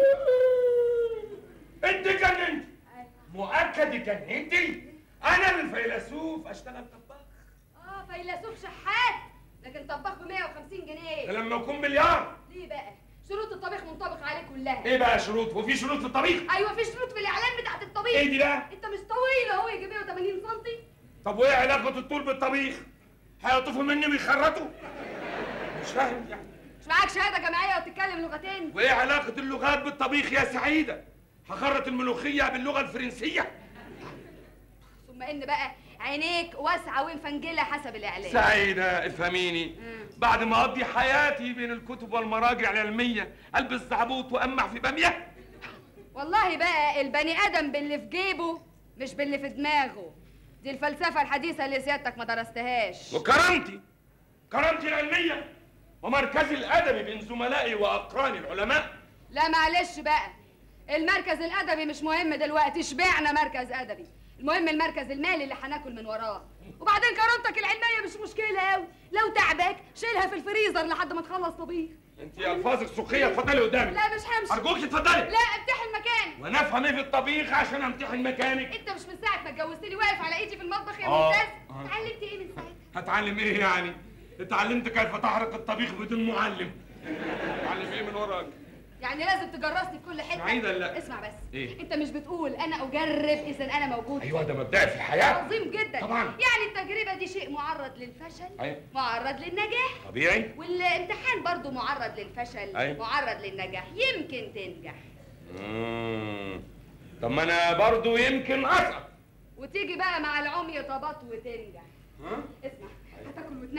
انت جننتي مؤكد جننتي انا الفيلسوف اشتغل طباخ اه فيلسوف شحات لكن طباخ ب 150 جنيه ده لما اكون مليار ليه بقى شروط الطبيخ منطبق عليه كلها ايه بقى شروط وفي شروط في الطبيخ ايوه في شروط في الاعلان بتاعت الطبيخ ايه دي بقى انت مش طويل اهو يجي 180 سم طب وايه علاقه الطول بالطبيخ هيطفوا مني ويخرطوا مش فاهم يعني مش معاك شهاده جامعيه وتتكلم لغتين وايه علاقه اللغات بالطبيخ يا سعيده هخرط الملوخيه باللغه الفرنسيه ثم ان بقى عينيك واسعه ومفنجله حسب الاعلان سعيده افهميني مم. بعد ما اقضي حياتي بين الكتب والمراجع العلميه البس زعبوط وامع في باميه والله بقى البني ادم باللي في جيبه مش باللي في دماغه دي الفلسفه الحديثه اللي سيادتك ما درستهاش وكرامتي كرامتي العلميه ومركزي الادبي بين زملائي واقراني العلماء لا معلش بقى المركز الادبي مش مهم دلوقتي اشبعنا مركز ادبي المهم المركز المالي اللي هناكل من وراه وبعدين كرامتك العلميه مش مشكله قوي لو تعبك شيلها في الفريزر لحد ما تخلص طبيخ انت الفاظك سخيه اتفضلي قدامي لا مش همشي ارجوك اتفضلي لا امتحن مكاني وانا افهم ايه في الطبيخ عشان امتحن مكانك انت مش من ساعه ما اتجوزتني واقف على ايدي في المطبخ يا آه. ممتاز آه. اتعلمت ايه من ساعتها هتعلم ايه يعني اتعلمت كيف تحرق الطبيخ بدون معلم اتعلم ايه من وراك يعني لازم تجرسني في كل حته سعيدة لا. اسمع بس إيه؟ انت مش بتقول انا اجرب اذا انا موجود ايوه ده مبدئي في الحياه عظيم جدا طبعا. يعني التجربه دي شيء معرض للفشل أيوة. معرض للنجاح طبيعي والامتحان برضو معرض للفشل أيوة. معرض للنجاح يمكن تنجح مم. طب ما انا برضو يمكن اسقط وتيجي بقى مع العمي طبط وتنجح ها اسمع هتاكل وتنام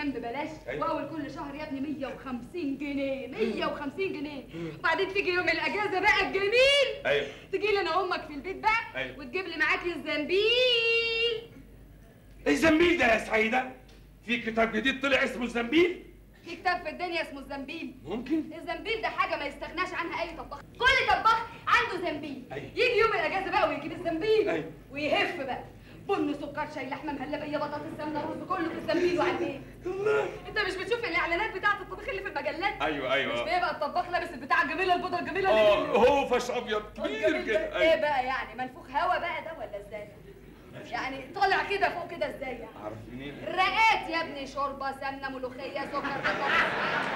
تنام ببلاش أيوة. واول كل شهر يا ابني 150 جنيه 150 جنيه وبعدين تيجي يوم الاجازه بقى الجميل ايوه تجي لي انا وامك في البيت بقى أيوة. وتجيب لي معاك الزنبيل الزنبيل ده يا سعيده في كتاب جديد طلع اسمه الزنبيل في كتاب في الدنيا اسمه الزنبيل ممكن الزنبيل ده حاجه ما يستغناش عنها اي طباخ كل طباخ عنده زنبيل أيوة. يجي يوم الاجازه بقى ويجيب الزنبيل أيوة. ويهف بقى بن سكر شاي لحمه مهلبيه بطاطس سمنه رز كله في الزنبيل وعلى البيت الله انت مش بتشوف الاعلانات بتاعه الطبيخ اللي في المجلات ايوه مش ايوه بيبقى الطباخ لابس البتاع الجميله البيضه الجميله اه اللي هو فش ابيض كبير الجميل كده ده ايه ايوه بقى يعني منفوخ هوا بقى ده ولا ازاي يعني طالع كده فوق كده ازاي يعني عارف منين رقات يا ابني شوربه سمنه ملوخيه سكر بطاطس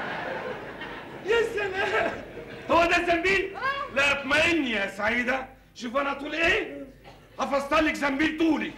يا سلام هو ده الزنبيل آه. لا اطمئني يا سعيده شوف انا طول ايه حفظت لك زنبيل طولي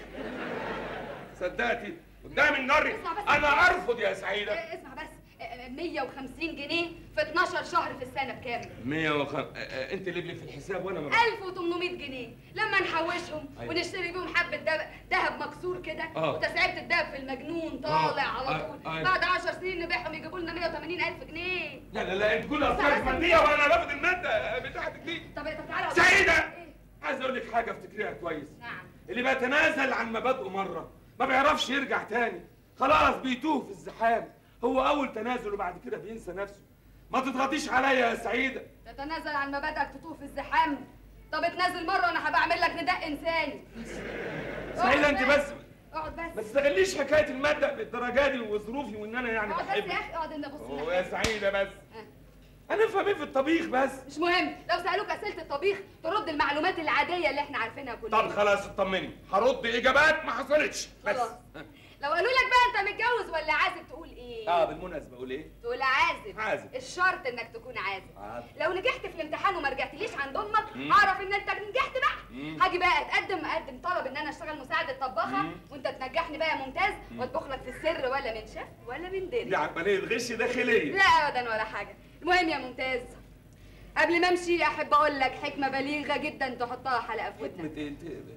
صدقتي قدام النار اسمع بس. انا ارفض يا سعيده إيه، اسمع بس إيه، 150 جنيه في 12 شهر في السنه بكام 105 انت اللي لي في الحساب وانا ما 1800 جنيه لما نحوشهم أيوة. ونشتري بيهم حبه دهب دهب مكسور كده آه. وتسعيره الدهب في المجنون طالع آه. على آه. طول آه. بعد 10 سنين نبيعهم يجيبوا لنا 180 الف جنيه لا لا لا انت كل افكارك ماديه وانا باخد الماده بتاعتك دي طب طب تعالى أقول لك. سعيده إيه؟ عايز اقول لك حاجه افتكريها كويس نعم اللي بيتنازل عن مبادئه مره ما بيعرفش يرجع تاني خلاص بيتوه في الزحام هو اول تنازل وبعد كده بينسى نفسه ما تضغطيش عليا يا سعيده تتنازل عن مبادئك تطوف في الزحام طب اتنازل مره وانا هبقى اعمل لك نداء انساني سعيده انت بس اقعد ما بس تستغليش حكايه الماده بالدرجه دي وظروفي وان انا يعني اقعد بس يا بحبك اخي اقعد انت بص هو يا سعيده بس آه. انا افهم ايه في الطبيخ بس مش مهم لو سالوك اسئله الطبيخ ترد المعلومات العاديه اللي احنا عارفينها كلنا طب خلاص اطمني هرد اجابات ما حصلتش بس خلاص لو قالوا لك بقى انت متجوز ولا عازب تقول ايه اه بالمناسبه اقول ايه تقول عازب عازب. الشرط انك تكون عازب عازب. لو نجحت في الامتحان وما رجعتليش عند امك مم. اعرف ان انت نجحت بقى مم. هاجي بقى اتقدم اقدم طلب ان انا اشتغل مساعده طباخه مم. وانت تنجحني بقى ممتاز واطبخ لك في السر ولا من شاف ولا من دي دري عمليه غش داخليه لا ابدا ولا حاجه المهم يا ممتاز قبل ما امشي احب اقول لك حكمه بليغه جدا تحطها حلقه في ودنك إيه؟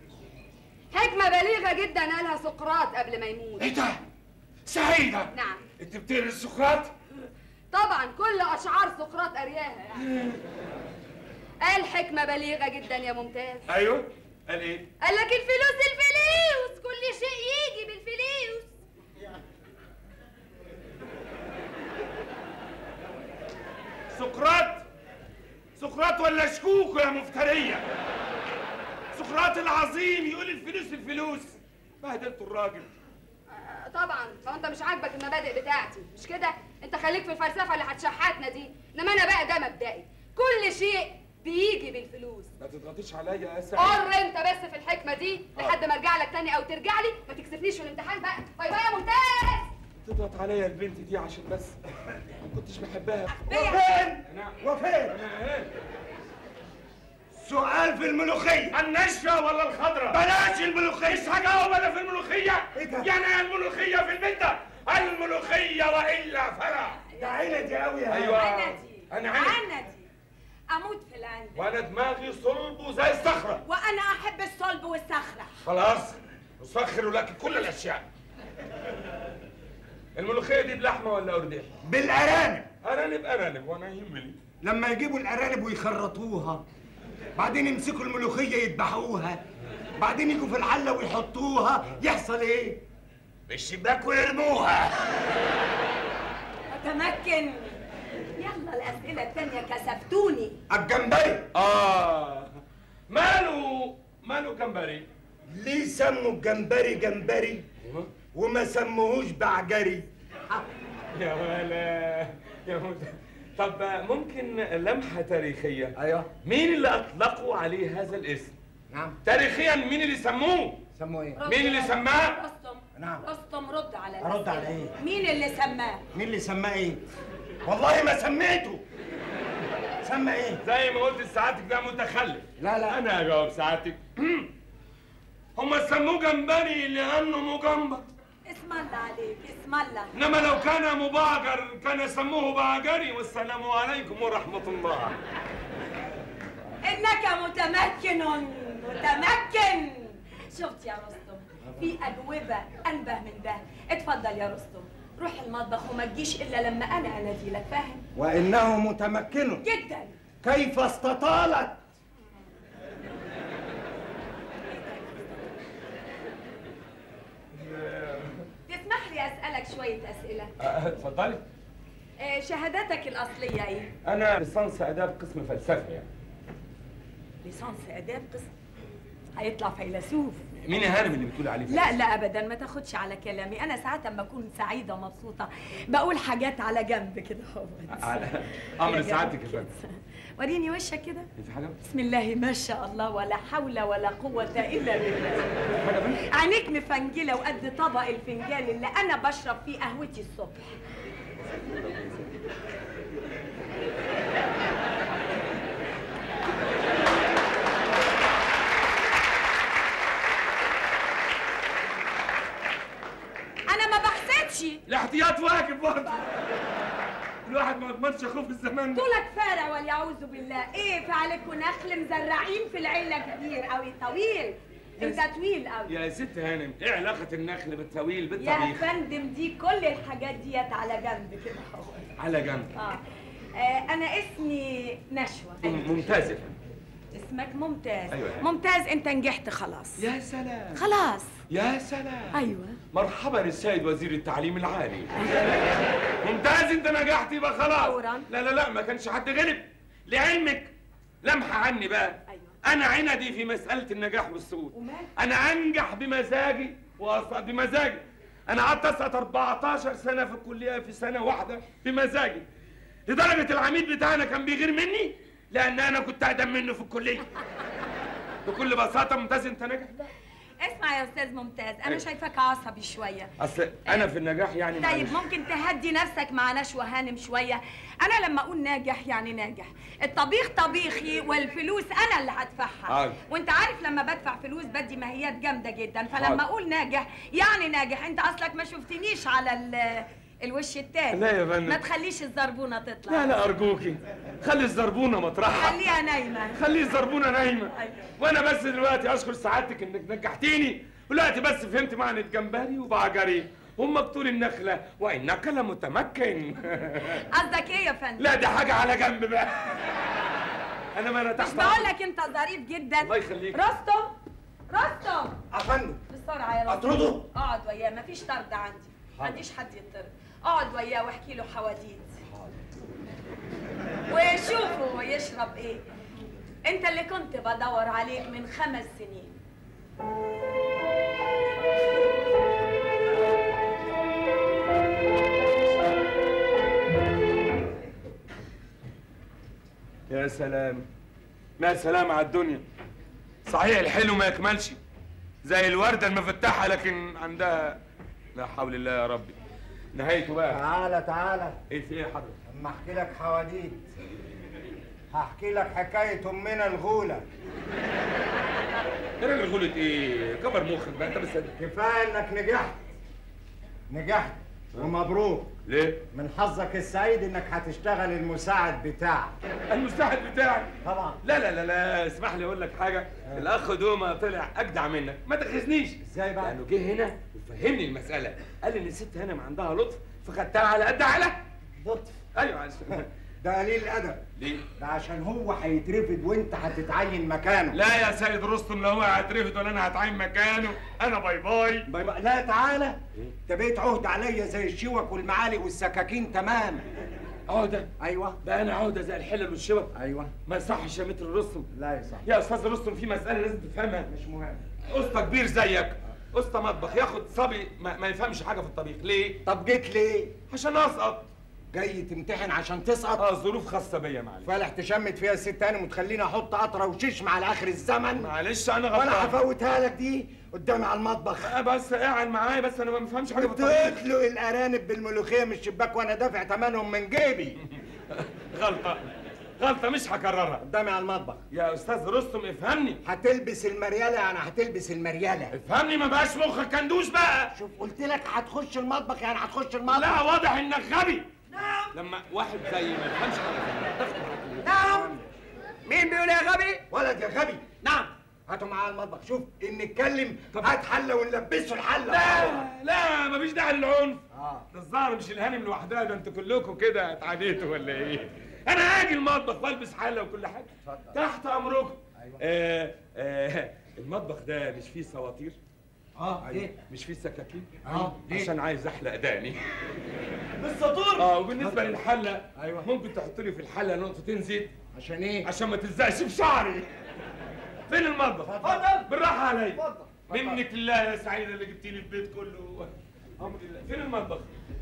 حكمه بليغه جدا قالها سقراط قبل ما يموت ايه ده سعيده نعم انت بتقري سقراط طبعا كل اشعار سقراط قرياها يعني قال حكمه بليغه جدا يا ممتاز ايوه قال ايه قال لك الفلوس الفلوس كل شيء يجي بالفلوس سقراط سقراط ولا شكوكو يا مفتريه سقراط العظيم يقول الفلوس الفلوس بهدلتوا الراجل آه، طبعا ما انت مش عاجبك المبادئ بتاعتي مش كده انت خليك في الفلسفه اللي هتشحتنا دي انما انا بقى ده مبدئي كل شيء بيجي بالفلوس ما تضغطيش عليا يا سعيد قر انت بس في الحكمه دي لحد ما ارجع لك تاني او ترجع لي ما تكسفنيش في الامتحان بقى باي باي يا ممتاز تضغط عليا البنت دي عشان بس ما كنتش بحبها وفين نعم وفين أنا إيه؟ سؤال في الملوخيه النشفة ولا الخضراء؟ بلاش الملوخيه مش هجاوب انا في الملوخية إيه ده؟ يعني الملوخية في البيت ده الملوخية والا فلا ده عينتي قوي يا ايوه عندي انا عندي عندي اموت في العند وانا دماغي صلب زي الصخرة وانا احب الصلب والصخره خلاص نسخر لك كل الاشياء الملوخية دي بلحمة ولا أرداح؟ بالارانب أرانب أرانب وأنا يهمني لما يجيبوا الارانب ويخرطوها بعدين يمسكوا الملوخيه يذبحوها بعدين يجوا في الحله ويحطوها يحصل ايه بالشباك ويرموها اتمكن يلا الاسئله التانيه كسفتوني الجمبري آه ماله ماله جمبري؟ ليه سموا الجمبري جمبري وما سموهوش بعجري يا ولا يا مت... طب ممكن لمحة تاريخية ايوه مين اللي أطلقوا عليه هذا الاسم؟ نعم تاريخيا مين اللي سموه؟ سموه ايه مين اللي سماه؟ رستم نعم رستم رد على أرد على الأسئلة. إيه؟ مين اللي سماه مين اللي سماه ايه والله ما سميته سمى ايه زي ما قلت سعادتك ده متخلف لا لا أنا هجاوب سعادتك هم سموه جمبري لأنه مجمبر اسم الله عليك اسم الله إنما لو كان مباجر كان سموه باجري والسلام عليكم ورحمة الله انك متمكن متمكن شفت يا رستم في اجوبه انبه من ده اتفضل يا رستم روح المطبخ وما تجيش الا لما انا انادي لك فاهم وانه متمكن جدا كيف استطالت تسمح لي اسالك شويه اسئله أه، اتفضلي آه، شهاداتك الاصليه ايه انا ليسانس اداب قسم فلسفه يعني ليسانس اداب قسم هيطلع فيلسوف مين يا هانم اللي بتقولي عليه لا لا ابدا ما تاخدش على كلامي انا ساعات اما اكون سعيده ومبسوطه بقول حاجات على جنب كده اهوت على امر يا سعادتك يا جنب فندم وريني وشك كده في حاجه بسم الله ما شاء الله ولا حول ولا قوة إلا بالله عينيك مفنجلة وقد طبق الفنجان اللي أنا بشرب فيه قهوتي الصبح أنا ما بحسدش الاحتياط واجب برضه الواحد ما يضمنش اخوه في الزمان ده طولك فارع واليعوذ بالله ايه فعلكوا نخل مزرعين في العيلة كتير قوي طويل انت طويل قوي يا ست هانم ايه علاقه النخل بالطويل يا بالطبيخ فندم دي كل الحاجات ديت على جنب كده اهو على جنب آه. اه انا اسمي نشوى م- ممتاز يا فندم اسمك ممتاز أيوة. ممتاز انت نجحت خلاص يا سلام خلاص يا سلام ايوه مرحبا السيد وزير التعليم العالي ممتاز انت نجحت يبقى خلاص فوراً. لا لا لا ما كانش حد غلب لعلمك لمحة عني بقى أيوة. انا عندي في مسألة النجاح والسقوط ومال؟ انا انجح بمزاجي واسقط بمزاجي انا قعدت اسقط 14 سنة في الكلية في سنة واحدة بمزاجي لدرجة العميد بتاعنا كان بيغير مني لان انا كنت اقدم منه في الكلية بكل بساطة ممتاز انت ناجح اسمع يا استاذ ممتاز انا أيوة. شايفك عصبي شويه اصل انا في النجاح يعني طيب معلش. ممكن تهدي نفسك مع نشوى هانم شويه انا لما اقول ناجح يعني ناجح الطبيخ طبيخي والفلوس انا اللي هدفعها حاضر. وانت عارف لما بدفع فلوس بدي ماهيات جامده جدا حاضر. فلما اقول ناجح يعني ناجح انت اصلك ما شفتنيش على ال- الوش التاني لا يا فندم. ما تخليش الزربونه تطلع لا لا ارجوكي خلي الزربونه مطرحها خليها نايمه خلي الزربونه نايمه أيوة. وانا بس دلوقتي اشكر سعادتك انك نجحتيني دلوقتي بس فهمت معنى جمبري وبعجري امك طول النخله وانك لمتمكن قصدك ايه يا فندم لا دي حاجه على جنب بقى انا ما انا مش تحت بقول لك انت ظريف جدا الله يخليك. رستم رستم افندم بسرعه يا رستم أطرده؟ اقعد وياه مفيش طرد عندي ما عنديش حد يطرد اقعد وياه واحكي له حواديت وشوفه يشرب ايه انت اللي كنت بدور عليك من خمس سنين يا سلام ما سلام على الدنيا صحيح الحلو ما يكملش زي الوردة المفتحة لكن عندها لا حول الله يا ربي نهايته بقى تعالى تعالى ايه في ايه يا حضرتك اما احكي لك حواديت هحكي لك حكايه امنا الغوله ايه اللي غلط ايه كبر مخك بقى انت بس كفايه انك نجحت نجحت ومبروك ليه من حظك السعيد انك هتشتغل المساعد بتاعك المساعد بتاعك طبعا لا لا لا لا اسمح لي اقول لك حاجه الاخ دوما طلع اجدع منك ما تخزنيش ازاي بقى؟ لانه جه هنا وفهمني المساله قال لي ان الست هنا ما عندها لطف فخدتها على قد عقلها لطف ايوه عشان ده قليل الادب ليه ده عشان هو هيترفد وانت هتتعين مكانه لا يا سيد رستم لا هو هيترفد ولا انا هتعين مكانه انا باي باي باي باي. لا تعالى انت بقيت عهد عليا زي الشوك والمعالق والسكاكين تمام عهده ايوه بقى انا عهده زي الحلل والشوك ايوه ما يصحش يا متر رستم لا يا صاحبي يا استاذ رستم في مساله لازم تفهمها مش مهم اسطى كبير زيك اسطى مطبخ ياخد صبي ما, ما يفهمش حاجه في الطبيخ ليه طب جيت ليه عشان اسقط جاي تمتحن عشان تسقط اه ظروف خاصه بيا معلش فالح تشمت فيها الست تاني وتخليني احط قطره وششم على اخر الزمن معلش انا وانا غلطان هفوتها لك دي قدامي على المطبخ آه بس قاعد معايا بس انا ما بفهمش حاجه في الطبيخ بتطلق الارانب بالملوخيه من الشباك وانا دافع ثمنهم من جيبي غلطه غلطه مش هكررها قدامي على المطبخ يا استاذ رستم افهمني هتلبس المرياله يعني هتلبس المرياله افهمني ما بقاش مخك كندوش بقى شوف قلت لك هتخش المطبخ يعني هتخش المطبخ لا واضح انك غبي نعم لما واحد زي ما يفهمش حاجه في المطبخ نعم مين بيقول يا غبي ولد يا غبي نعم هاتوا معاه المطبخ شوف ان نتكلم هات حله ونلبسه الحله لا لا مفيش داعي للعنف اه ده الظاهر مش الهانم لوحدها ده انتوا كلكم كده اتعاديتوا ولا ايه؟ انا هاجي المطبخ والبس حله وكل حاجه تحت امركم أيوة. آه آه المطبخ ده مش فيه سواطير اه ليه؟ مش فيه سكاكين اه ليه؟ عشان عايز احلق داني بالسطور اه وبالنسبه للحله أيوة. ممكن تحط لي في الحله نقطتين زيت عشان ايه؟ عشان ما تلزقش في شعري فين المطبخ؟ اتفضل. بالراحه عليا اتفضل. منك لله يا سعيده اللي جبتي لي البيت كله امر الله فين المطبخ؟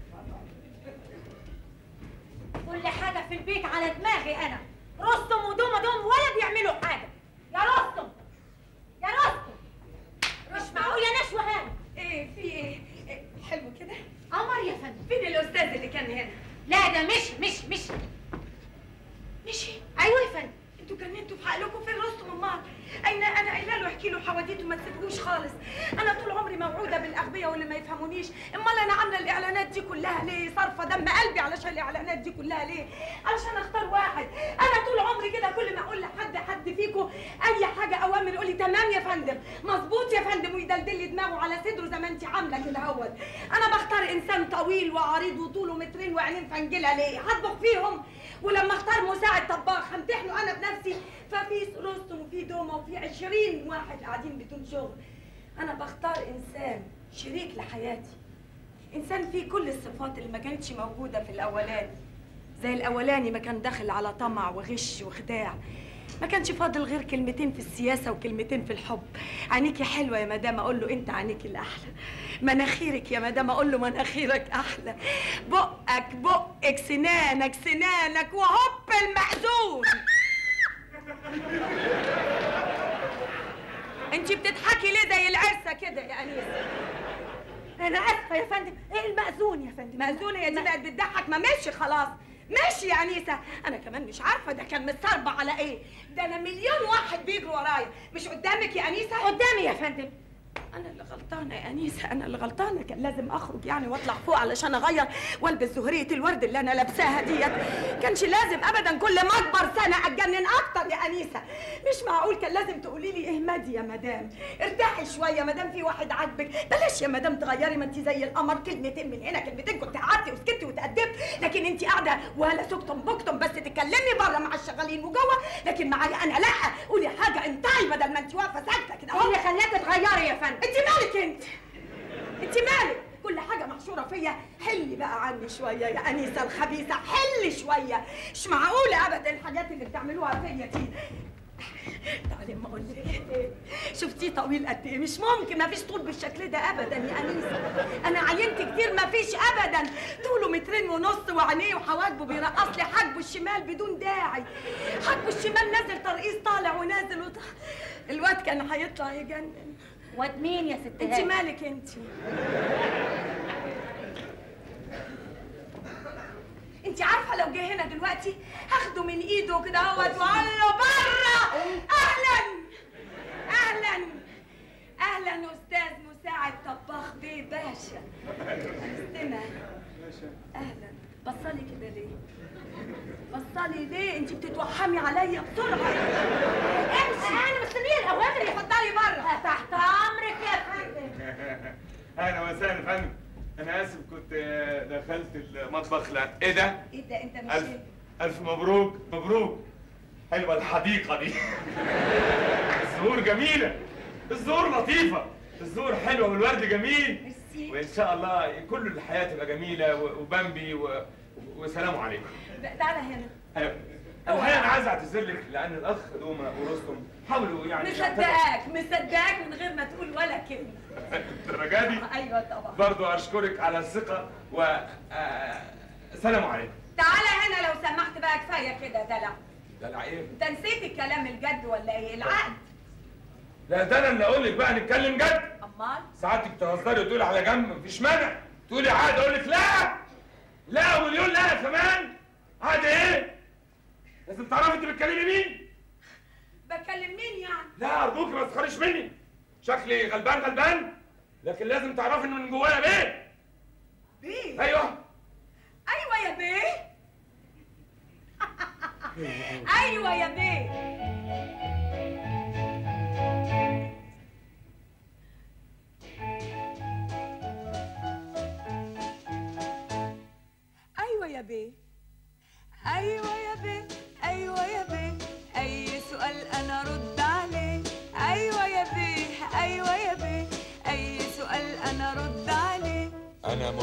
كل حاجة في البيت على دماغي أنا رستم ودوم دوم ولا بيعملوا حاجة يا رستم يا رستم مش معقول يا نشوى هاني ايه في ايه إيه، حلو كده قمر يا فندم فين الاستاذ اللي كان هنا لا ده مشي مشي مشي مشي أيوة يا فندم انتوا جننتوا في عقلكم فين رستم امال اين انا قايله له احكي له حواديته ما تسيبهوش خالص انا طول عمري موعوده بالاغبياء واللي ما يفهمونيش امال انا عامله الاعلانات دي كلها ليه صارفه دم قلبي علشان الاعلانات دي كلها ليه علشان اختار واحد انا طول عمري كده كل ما اقول لحد حد فيكم اي حاجه اوامر يقول لي تمام يا فندم مظبوط يا فندم ويدلدل لي دماغه على صدره زي ما انت عامله كده اهوت انا بختار انسان طويل وعريض وطوله مترين وعينين فنجله ليه هطبخ فيهم ولما اختار مساعد طباخ همتحنه انا بنفسي ففي رستم وفي دومه وفي عشرين واحد قاعدين بدون شغل انا بختار انسان شريك لحياتي انسان فيه كل الصفات اللي ما كانتش موجوده في الاولاني زي الاولاني ما كان داخل على طمع وغش وخداع ما كانش فاضل غير كلمتين في السياسه وكلمتين في الحب عينيكي حلوه يا مدام اقول له انت عينيك الاحلى مناخيرك يا مدام اقول له مناخيرك احلى بقك بقك سنانك سنانك وهوب المأذون انت بتضحكي ليه زي العرسه كده يا انيسه أنا آسفة يا فندم إيه المأذون يا فندم مأذونة يا دي بقت بتضحك ما مشي خلاص ماشي يا انيسه انا كمان مش عارفه ده كان مستربع على ايه ده انا مليون واحد بيجروا ورايا مش قدامك يا انيسه قدامي يا فندم انا اللي غلطانه يا انيسه انا اللي غلطانه كان لازم اخرج يعني واطلع فوق علشان اغير والبس زهريه الورد اللي انا لابساها ديت كانش لازم ابدا كل ما اكبر سنه اتجنن اكتر يا انيسه مش معقول كان لازم تقولي لي اهمدي يا مدام ارتاحي شويه ما دام في واحد عاجبك بلاش يا مدام تغيري ما انت زي القمر كلمتين من هنا كلمتين كنت قعدتي وسكتي وتأدبت لكن انت قاعده ولا سكتم بكتم بس تتكلمي بره مع الشغالين وجوه لكن معايا انا لا قولي حاجه انتعي بدل ما انت واقفه ساكته كده إيه اللي خلاك تغيري يا فندم انت مالك انت انت مالك كل حاجه محشوره فيا حلي بقى عني شويه يا انيسه الخبيثه حلي شويه مش معقوله ابدا الحاجات اللي بتعملوها فيا دي تعالي اما اقول لك شفتيه طويل قد ايه مش ممكن ما فيش طول بالشكل ده ابدا يا انيسه انا عينت كتير ما فيش ابدا طوله مترين ونص وعينيه وحواجبه بيرقص لي حاجبه الشمال بدون داعي حاجبه الشمال نازل ترقيص طالع ونازل وط... الواد كان هيطلع يجنن واد مين يا ست انت هاني؟ مالك انت انت عارفه لو جه هنا دلوقتي هاخده من ايده كده اهوت واقول له بره اهلا اهلا اهلا استاذ مساعد طباخ بيه باشا استمع اهلا بصلي كده ليه بصلي ليه انت بتتوحمي عليا بسرعه امشي أنا مستنية الأوامر اتفضلي بره تحت أمرك يا فندم اهلا وسهلا يا فندم انا اسف كنت آه، دخلت المطبخ لا ايه ده ايه ده انت الف مش الف مبروك مبروك حلوه الحديقه دي الزهور جميله الزهور لطيفه الزهور حلوه والورد جميل ميرسي وان شاء الله كل الحياه تبقى جميله و- وبامبي و... وسلام عليكم تعالى هنا ايوه الحقيقه انا عايز اعتذر لك لان الاخ دوما ورستم حاولوا يعني مصدقاك مصدقاك من غير ما تقول ولا كلمه الدرجه دي ايوه طبعا برضو اشكرك على الثقه و آه، سلام عليكم تعالى هنا لو سمحت بقى كفايه كده دلع دلع ايه انت نسيت الكلام الجد ولا ايه العقد لا ده انا اللي اقول لك بقى نتكلم جد امال ساعتك تهزري وتقولي على جنب مفيش مانع تقولي عقد اقول لك لا لا ومليون لا كمان عقد ايه لازم تعرفي انت بتكلمي مين بكلم مين يعني لا ارجوك ما تسخريش مني شكلي غلبان غلبان لكن لازم تعرفي ان من جوايا بيه بيه ايوه ايوه يا بيه ايوه يا بيه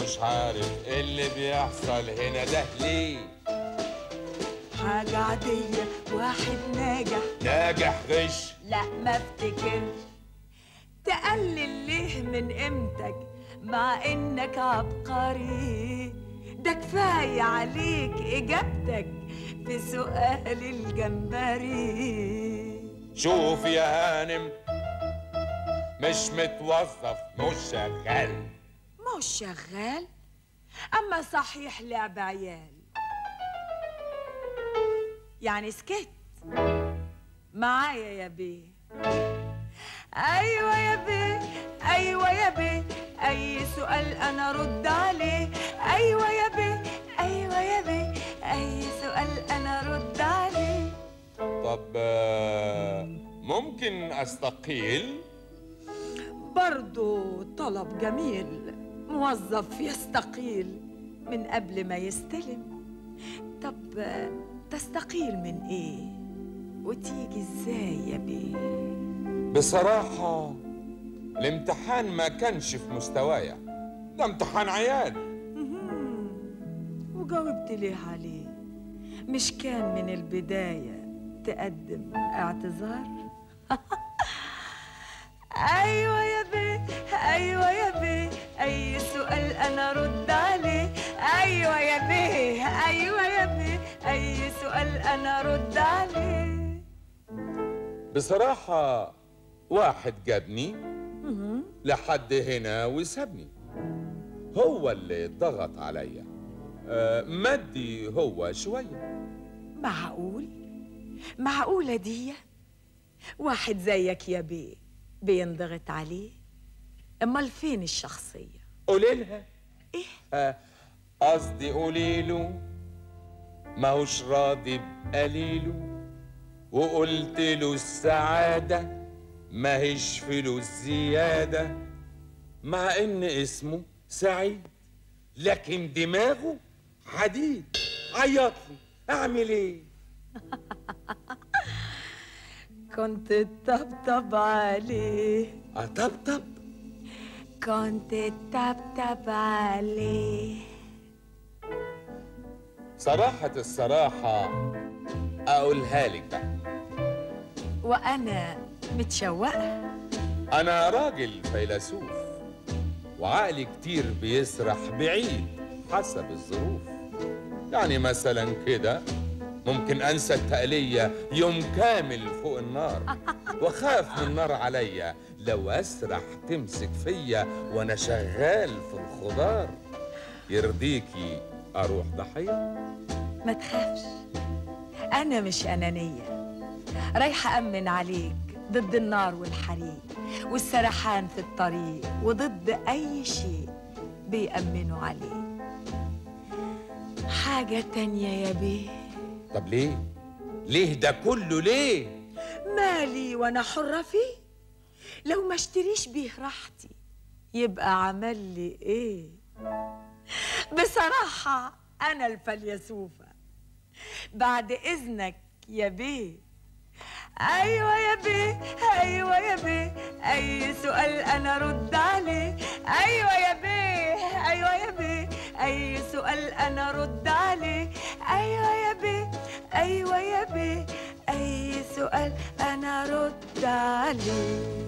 مش عارف ايه اللي بيحصل هنا ده ليه حاجة عادية واحد ناجح ناجح غش لا ما افتكرش تقلل ليه من قيمتك مع انك عبقري ده كفاية عليك اجابتك في سؤال الجمبري شوف يا هانم مش متوظف مش شغال مش شغال اما صحيح لعب عيال يعني سكت معايا يا بيه ايوه يا بيه ايوه يا بيه اي سؤال انا رد عليه ايوه يا بيه ايوه يا بيه اي سؤال انا رد عليه طب آه، ممكن استقيل برضو طلب جميل موظف يستقيل من قبل ما يستلم طب آه، تستقيل من ايه وتيجي ازاي يا بيه بصراحة الامتحان ما كانش في مستوايا ده امتحان عيال مهم. وجاوبت ليه عليه مش كان من البداية تقدم اعتذار ايوه يا بيه ايوه يا بيه اي سؤال انا رد عليه ايوه يا بيه ايوه يا بيه اي سؤال انا رد عليه بصراحة واحد جابني مهم. لحد هنا وسابني هو اللي ضغط عليا آه، مدي هو شوية معقول معقولة دي واحد زيك يا بيه بينضغط عليه امال فين الشخصية قولي لها ايه آه، قصدي قولي له ماهوش راضي بقليله وقلت له السعادة ماهيش فلوس زيادة مع ان اسمه سعيد لكن دماغه حديد عيطني اعمل ايه كنت تطبطب عليه اطبطب كنت تطبطب عليه صراحة الصراحة اقولها لك بقى وانا متشوقة أنا راجل فيلسوف وعقلي كتير بيسرح بعيد حسب الظروف يعني مثلا كده ممكن أنسى التقلية يوم كامل فوق النار وخاف من النار عليا لو أسرح تمسك فيا وأنا شغال في الخضار يرضيكي أروح ضحية؟ ما تخافش انا مش انانية رايحة امن عليك ضد النار والحريق والسرحان في الطريق وضد اي شيء بيأمنوا عليه حاجة تانية يا بيه طب ليه؟ ليه ده كله ليه؟ مالي وانا حرة فيه لو ما اشتريش بيه راحتي يبقى عمل لي ايه بصراحة انا الفيلسوفة بعد اذنك يا بيه ايوه يا بيه ايوه يا بيه اي سؤال انا رد عليه ايوه يا بيه ايوه يا بيه اي سؤال انا رد عليه ايوه يا بيه ايوه يا بيه اي سؤال انا رد عليه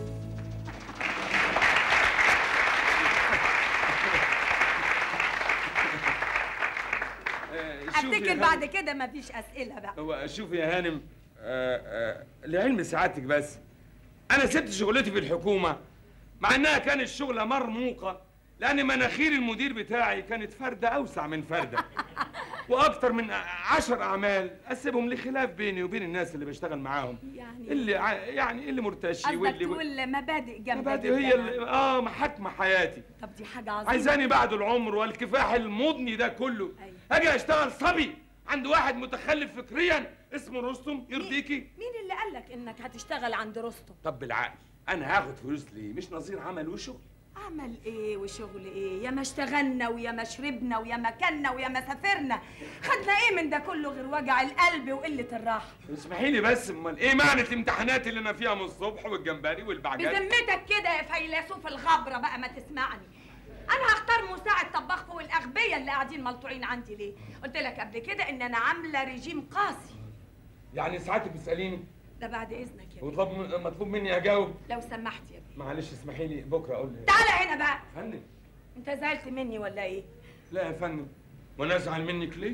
افتكر بعد كده مفيش اسئله بقى هو شوف يا هانم آه آه لعلم سعادتك بس انا سبت شغلتي في الحكومه مع انها كانت شغله مرموقه لان مناخير المدير بتاعي كانت فرده اوسع من فرده واكتر من عشر اعمال اسيبهم لخلاف بيني وبين الناس اللي بشتغل معاهم يعني اللي ع- يعني اللي مرتشي قصدك واللي تقول مبادئ جامده مبادئ جداً هي يعني. اللي اه محاكمه حياتي طب دي حاجه عظيمه عايزاني بعد العمر والكفاح المضني ده كله اجي اشتغل صبي عند واحد متخلف فكريا اسمه رستم يرضيكي مين اللي قال لك انك هتشتغل عند رستم طب بالعقل انا هاخد فلوس ليه مش نظير عمل وشغل عمل ايه وشغل ايه يا ما اشتغلنا ويا ما شربنا ويا ما كلنا ويا ما سافرنا خدنا ايه من ده كله غير وجع القلب وقله الراحه اسمحي لي بس امال ايه معنى الامتحانات اللي انا فيها من الصبح والجمبري والبعجات بذمتك كده يا فيلسوف الغبره بقى ما تسمعني انا هختار مساعد طباخ فوق الاغبياء اللي قاعدين ملطوعين عندي ليه قلت لك قبل كده ان انا عامله ريجيم قاسي يعني ساعات بتساليني ده بعد اذنك يا وطلب مطلوب مني اجاوب لو سمحت يا ابني معلش اسمحي لي بكره اقول لك تعالى هنا بقى فندم انت زعلت مني ولا ايه لا يا فندم وانا ازعل منك ليه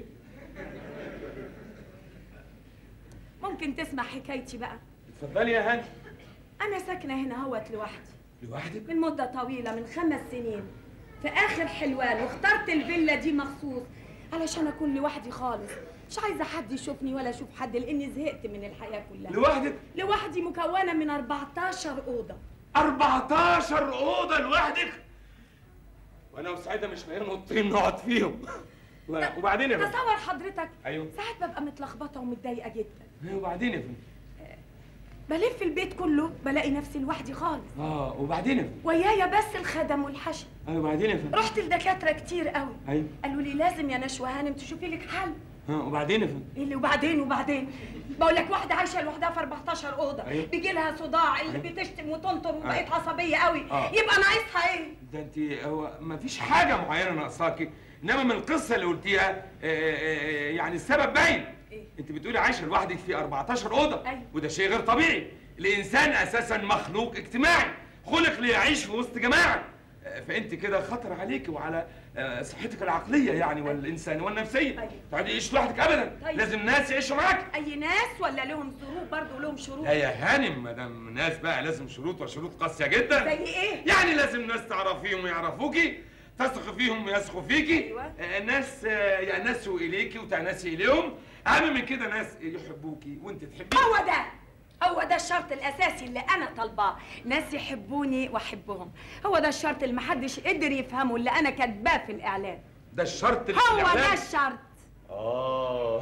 ممكن تسمع حكايتي بقى اتفضلي يا هاني انا ساكنه هنا هوت لوحدي لوحدك من مده طويله من خمس سنين في اخر حلوان واخترت الفيلا دي مخصوص علشان اكون لوحدي خالص مش عايزه حد يشوفني ولا اشوف حد لاني زهقت من الحياه كلها لوحدك لوحدي مكونه من 14 اوضه 14 اوضه لوحدك وانا وسعيده مش لاقيين اوضتين نقعد فيهم و- وبعدين يا فندم تصور حضرتك ايوه ساعات ببقى متلخبطه ومتضايقه جدا وبعدين يا فندم بلف البيت كله بلاقي نفسي لوحدي خالص اه وبعدين يا فندم ويايا بس الخدم والحشم ايوه وبعدين يا فندم رحت لدكاتره كتير قوي ايوه قالوا لي لازم يا نشوى هانم تشوفي لك حل ها وبعدين يا فندم ايه اللي وبعدين وبعدين بقول لك واحده عايشه لوحدها في 14 اوضه أيوة. بيجي لها صداع اللي أيوة. بتشتم وتنطر وبقت أيوة. عصبيه قوي آه. يبقى ناقصها ايه ده انت هو ما فيش حاجه معينه ناقصاكي انما من القصه اللي قلتيها آه، آه، يعني السبب باين انت بتقولي عايشه لوحدك في 14 اوضه أيوة. وده شيء غير طبيعي الانسان اساسا مخلوق اجتماعي خلق ليعيش في وسط جماعه آه، فانت كده خطر عليك وعلى آه، صحتك العقليه يعني والانسانيه والنفسيه تقعدي تعيش لوحدك ابدا طيب. لازم ناس يعيشوا معاك اي ناس ولا لهم ظروف برضه لهم شروط لا يا هانم ما دام ناس بقى لازم شروط وشروط قاسيه جدا زي ايه يعني لازم ناس تعرفيهم ويعرفوكي تثق فيهم ويثقوا فيكي أيوة. آه، ناس آه، يأنسوا إليكي وتأنسي إليهم أهم من كده ناس يحبوكي وأنت تحبيهم هو ده هو ده الشرط الاساسي اللي انا طالباه ناس يحبوني واحبهم هو ده الشرط اللي محدش قدر يفهمه اللي انا كاتباه في الاعلان ده الشرط اللي في هو ده الإعلان. الشرط آه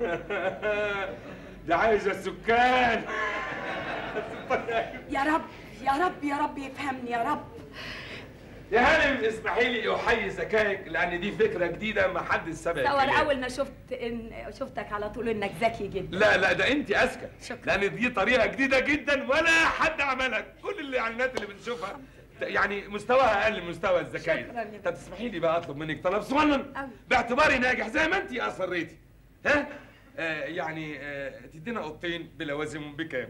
ده عايزة سكان يا رب يا رب يا رب يفهمني يا رب يا هانم اسمحي لي أحيي ذكائك لأن دي فكرة جديدة ما حد سبقك تصور إليها. اول ما شفت إن شفتك على طول انك ذكي جدا لا لا ده انت اذكى شكرا. لان دي طريقه جديده جدا ولا حد عملها كل الاعلانات اللي بنشوفها يعني مستواها اقل من مستوى الذكاء شكراً يا طب تسمحي لي بقى اطلب منك طلب صغنن أوي. باعتباري ناجح زي ما انت اصريتي ها آه يعني آه تدينا اوضتين بلوازم بكام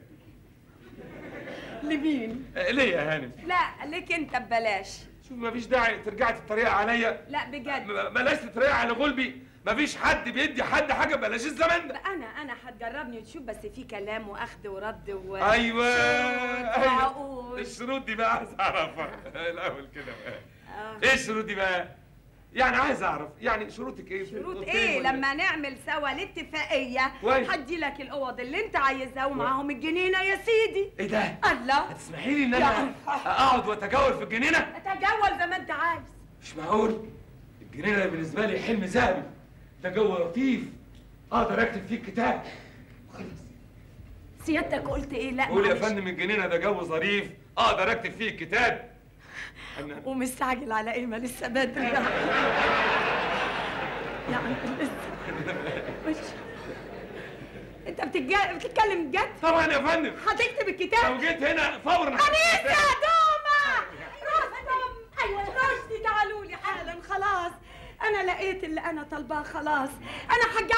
لمين آه ليه يا هانم لا ليك انت ببلاش شوف مفيش داعي ترجعي تتريق عليا لا بجد م- بلاش تتريق على غلبي مفيش حد بيدي حد حاجه بلاش الزمان ده انا انا هتجربني وتشوف بس في كلام واخد ورد و ايوه شروط ايوه وعقود. الشروط دي بقى عايز اعرفها الاول كده بقى آه. ايه الشروط دي بقى يعني عايز اعرف يعني شروطك ايه في شروط الأوضتين ايه ولا- لما نعمل سوا الاتفاقيه كويس. هدي لك الاوض اللي انت عايزها ومعاهم الجنينه يا سيدي ايه ده الله تسمحي لي ان يا انا اقعد واتجول في الجنينه اتجول زي ما انت عايز مش معقول الجنينه بالنسبه لي حلم ذهبي ده جو لطيف اقدر اكتب فيه كتاب سيادتك قلت ايه لا قول يا معلش. فندم الجنينه ده جو ظريف اقدر اكتب فيه كتاب أنا- ومستعجل على ايه ما لسه بدري يعني يعني لسه مش انت بتتج- بتتكلم جد طبعا يا فندم هتكتب الكتاب لو جيت هنا فورا أنيسة يا دومة رستم أيوة رشدي تعالوا لي حالا خلاص أنا لقيت اللي أنا طالباه خلاص أنا